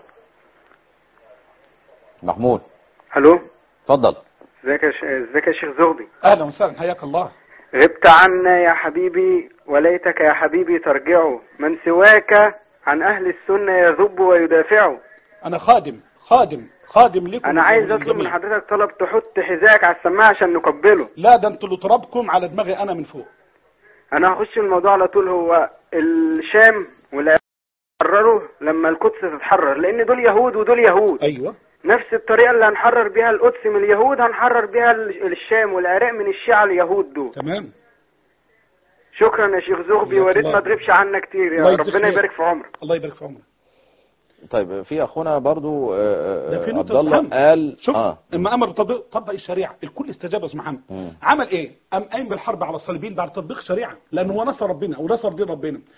محمود الو تفضل ازيك يا ش- ازيك يا شيخ زغبي اهلا وسهلا حياك الله غبت عنا يا حبيبي وليتك يا حبيبي ترجع من سواك عن اهل السنه يذب ويدافع انا خادم خادم خادم لكم انا عايز اطلب من الجميع. حضرتك طلب تحط حذائك على السماعه عشان نقبله لا ده انتوا اللي ترابكم على دماغي انا من فوق انا هخش في الموضوع على طول هو الشام والعراق حرروا لما القدس تتحرر لان دول يهود ودول يهود ايوه نفس الطريقه اللي هنحرر بيها القدس من اليهود هنحرر بيها ال- الشام والعراق من الشيعة اليهود دول تمام شكرا يا شيخ زغبي جزاك وريت الله. ما تغيبش عنا كتير يا الله يجزيك ربنا خير. يبارك في عمرك الله يبارك في عمرك طيب في اخونا برضو آه، ده في آه، نقطة عبد الله أهم. قال شوف اه اما امر بتطبيق طبق الشريعه الكل استجاب يا أستاذ محمد مم. عمل ايه قام قايم بالحرب على الصليبيين بعد تطبيق الشريعه لان هو نصر ربنا ونصر دين ربنا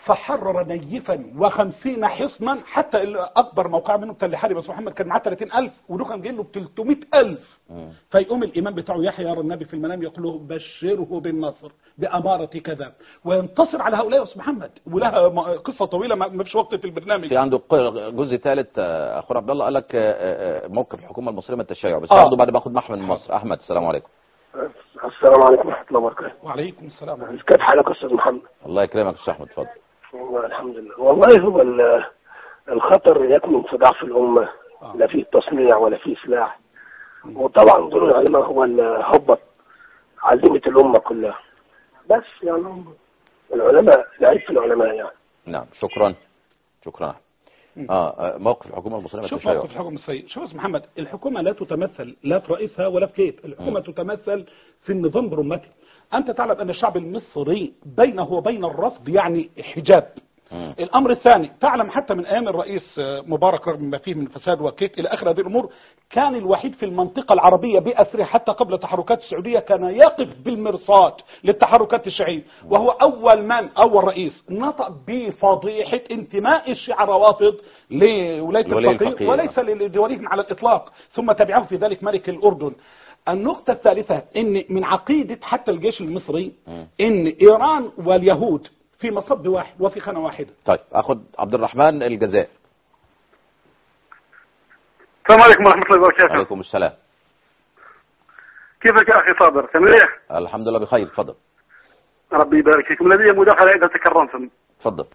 فحرر نيفا وخمسين حصنا حتى ال- اكبر موقع منه بتاع الحرب بس محمد كان معاه 30000 ودول كان جايين له ب 300000 مم. فيقوم الامام بتاعه يحيى يرى النبي في المنام يقول له بشره بالنصر باماره كذا وينتصر على هؤلاء يا استاذ محمد ولها م- قصه طويله ما ما فيش وقت في البرنامج في عنده ق- جزء ثالث آه، اخونا عبد الله قال لك آه، آه، موقف الحكومه المصريه من التشيع بس آه. برضه بعد ما اخد محمد من مصر احمد السلام عليكم السلام عليكم ورحمة الله وبركاته وعليكم السلام ورحمة كيف حالك أستاذ محمد الله يكرمك يا استاذ احمد اتفضل والله الحمد لله والله هو ال- الخطر يكمن في ضعف الأمة آه. لا فيه تصنيع ولا فيه سلاح وطبعا دور العلماء هو اللي هبط عزيمة الأمة كلها بس يعني العلماء العيب في العلماء يعني نعم شكرا شكرا مم. اه آه، موقف الحكومه المصريه من شوف التشيع موقف الحكومة المصرية شوف يا أستاذ محمد الحكومة لا تتمثل لا في رئيسها ولا في كيف الحكومة تتمثل في النظام برمته أنت تعلم أن الشعب المصري بينه وبين الرفض يعني حجاب مم. الأمر الثاني تعلم حتى من أيام الرئيس آه، مبارك رغم ما فيه من فساد وكيك إلى آخر هذه الأمور كان الوحيد في المنطقة العربية بأسره حتى قبل تحركات السعودية كان يقف بالمرصاد للتحركات الشيعية وهو أول من أول رئيس نطق بفضيحة انتماء الشيعة الروافض لولاية لولي الفقيه الفقيه. وليس لدولهم على الإطلاق ثم تبعه في ذلك ملك الأردن النقطة الثالثة ان من عقيدة حتى الجيش المصري مم. ان ايران واليهود في مصب واحد وفي خانة واحدة طيب اخد عبد الرحمن الجزائر السلام عليكم ورحمة الله وبركاته عليكم السلام كيفك يا أخي صابر تمليح الحمد لله بخير اتفضل ربي يبارك فيكم لدي مداخلة إذا تكرمتم اتفضل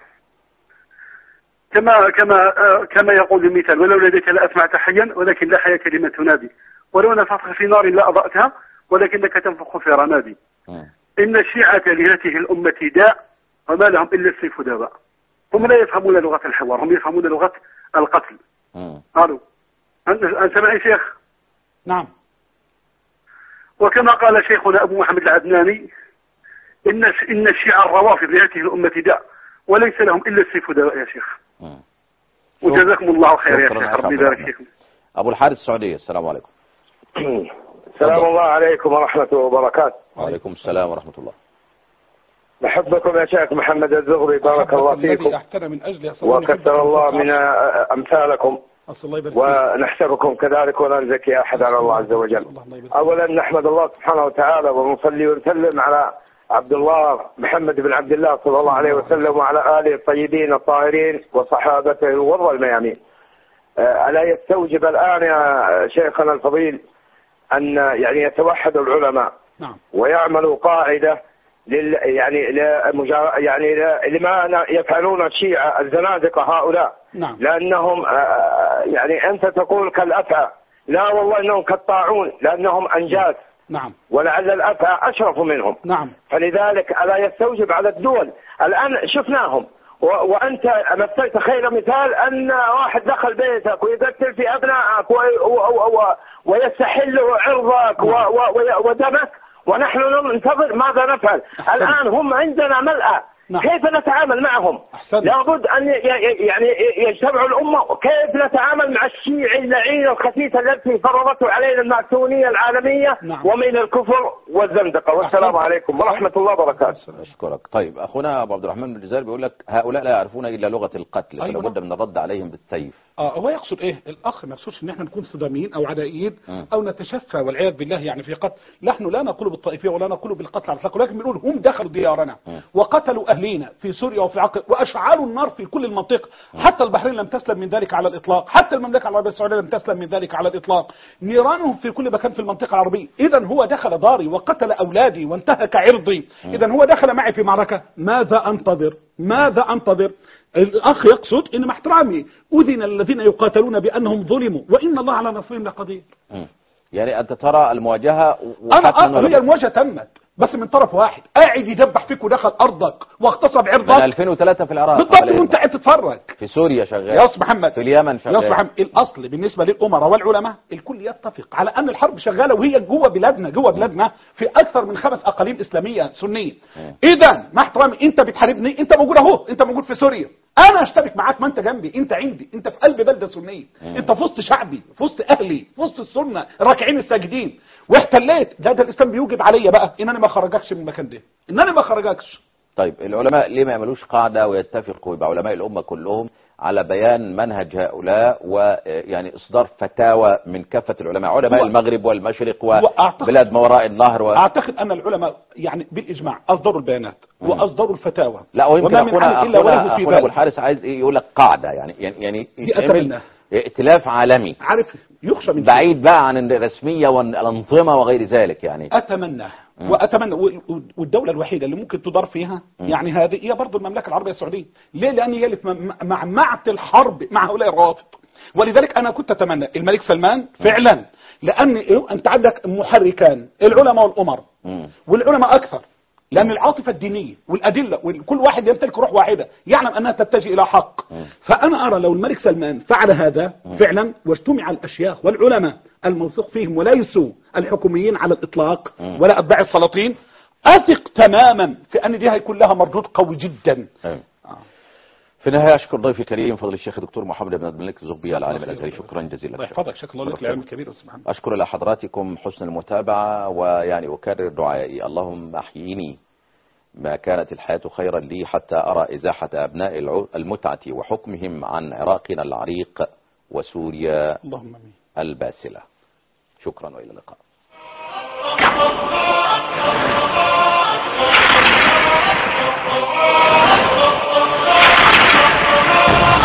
كما كما آه، كما يقول المثال ولو لديك لا أسمعت حيا ولكن لا حياة لمن تنادي ولو نفخت في نار لا أضأتها ولكنك تنفخ في رمادي مم. إن الشيعة لهذه الأمة داء وما لهم إلا السيف دواء هم لا يفهمون لغة الحوار هم يفهمون لغة القتل مم. قالوا أنت أنت معي شيخ نعم وكما قال شيخنا أبو محمد العدناني إن إن الشيعة الروافض لهذه الأمة داء وليس لهم إلا السيف دواء يا شيخ مم. وجزاكم الله خير يا شكراً شيخ يا ربي عبد يبارك الرحمن. فيكم ابو الحارث السعوديه السلام عليكم السلام الله عليكم ورحمة وبركاته وعليكم السلام ورحمه الله بحبكم يا شيخ محمد الزغري بارك الله الذي فيكم احترم من اجل أسأل الله وكثر يحبكم الله ويرفع. من أمثالكم أسأل الله يبارك فيك. ونحسبكم كذلك ولا نزكي أحد على الله عز وجل الله الله يبارك أولا نحمد الله سبحانه وتعالى ونصلي ونسلم على عبد الله محمد بن عبد الله صلى الله عليه وسلم وعلى آله الطيبين الطاهرين وصحابته الغر الميامين آه، ألا يستوجب الآن يا شيخنا الفضيل أن يعني يتوحد العلماء نعم ويعملوا قاعدة لل يعني لمجا يعني ل- لما ن- يفعلون الشيعة الزنادقة هؤلاء نعم لأنهم آه، يعني أنت تقول كالأفعى لا والله إنهم كالطاعون لأنهم أنجاز نعم ولعل الأفعى أشرف منهم نعم فلذلك ألا يستوجب على الدول الآن شفناهم و- وأنت مثلت خير مثال أن واحد دخل بيتك ويقتل في أبنائك و- و- و- ويستحل عرضك و- و- و- ودمك ونحن ننتظر ماذا نفعل الآن هم عندنا ملأى نعم. كيف نتعامل معهم أحسنت. لابد أن ي- ي- يعني يجتمعوا الأمة كيف نتعامل مع الشيعي اللعين الخسيس التي فرضته علينا الماسونية العالمية نعم. ومن الكفر والزندقة والسلام أحسنت. عليكم ورحمة الله وبركاته اشكرك طيب اخونا ابو عبد الرحمن من الجزائر بيقول لك هؤلاء لا يعرفون الا لغه القتل أيوة. فلا بد من الرد عليهم بالسيف اه هو يقصد ايه الاخ ما يقصدش ان احنا نكون صداميين او عدائيين مم. او نتشفى والعياذ بالله يعني في قتل نحن لا نقول بالطائفيه ولا نقول بالقتل على الاطلاق ولكن بنقول هم دخلوا ديارنا مم. وقتلوا اهلينا في سوريا وفي العراق واشعلوا النار في كل المنطقه حتى البحرين لم تسلم من ذلك على الاطلاق حتى المملكه العربيه السعوديه لم تسلم من ذلك على الاطلاق نيرانهم في كل مكان في المنطقه العربيه اذا هو دخل داري وقتل اولادي وانتهك عرضي اذا هو دخل معي في معركه ماذا انتظر ماذا انتظر الاخ يقصد ان مع احترامي اذن الذين يقاتلون بانهم ظلموا وان الله على نصرهم لقدير مم. يعني انت ترى المواجهه انا وحتم آه هي المواجهه تمت بس من طرف واحد قاعد يدبح فيك ودخل ارضك واغتصب من عرضك 2003 في العراق بالضبط قبل وانت قاعد تتفرج في سوريا شغال يا استاذ محمد في اليمن يا شغال استاذ محمد الاصل بالنسبه للامراء والعلماء الكل يتفق على ان الحرب شغاله وهي جوه بلادنا جوه بلادنا في اكثر من خمس اقاليم اسلاميه سنيه مم. اذا مع احترامي انت بتحاربني انت موجود اهو انت موجود في سوريا انا اشترك معاك ما انت جنبي انت عندي انت في قلب بلده سنيه مم. انت في وسط شعبي في وسط اهلي في وسط السنه الراكعين الساجدين واحتليت ده ده الاسلام بيوجب عليا بقى ان انا ما خرجكش من المكان ده ان انا ما خرجكش طيب العلماء ليه ما يعملوش قاعدة ويتفقوا يبقى علماء الأمة كلهم على بيان منهج هؤلاء ويعني إصدار فتاوى من كافة العلماء علماء هو- المغرب والمشرق وأعتقد- وبلاد ما وراء النهر و... اعتقد ان العلماء يعني بالاجماع اصدروا البيانات واصدروا الفتاوى لا ويمكن وما من أخونا عمل الا أخونا, وله في أخونا أبو ذلك الحارس عايز إيه يقول لك قاعدة يعني يعني يعني دي يتعمل أتمنى. ائتلاف عالمي عارف يخشى من بعيد بقى عن الرسمية والأنظمة وغير ذلك يعني اتمنى مم. واتمنى و- والدوله الوحيده اللي ممكن تدار فيها مم. يعني هذه هي برضه المملكه العربيه السعوديه ليه لان هي اللي في م- معمعه الحرب مع هؤلاء الروافض ولذلك انا كنت اتمنى الملك سلمان فعلا لان انت عندك محركان العلماء والامراء مم. والعلماء اكثر لان العاطفه الدينيه والادله وكل واحد يمتلك روح واحده يعلم انها تتجه الى حق مم. فانا ارى لو الملك سلمان فعل هذا فعلا واجتمع الاشياخ والعلماء الموثوق فيهم وليسوا الحكوميين على الاطلاق مم. ولا اتباع السلاطين اثق تماما في ان دي هيكون لها مردود قوي جدا أيوة. في النهاية أشكر ضيفي الكريم فضل الشيخ دكتور محمد بن عبد الملك الزغبي العالم الأزهري شكرا جزيلا الله يحفظك شكرا الله لك العلم الكبير سبحانه أشكر إلى حضراتكم حسن المتابعة ويعني أكرر دعائي اللهم أحييني ما كانت الحياة خيرا لي حتى أرى إزاحة أبناء الع- المتعة وحكمهم عن عراقنا العريق وسوريا اللهم امين الباسلة شكرا وإلى اللقاء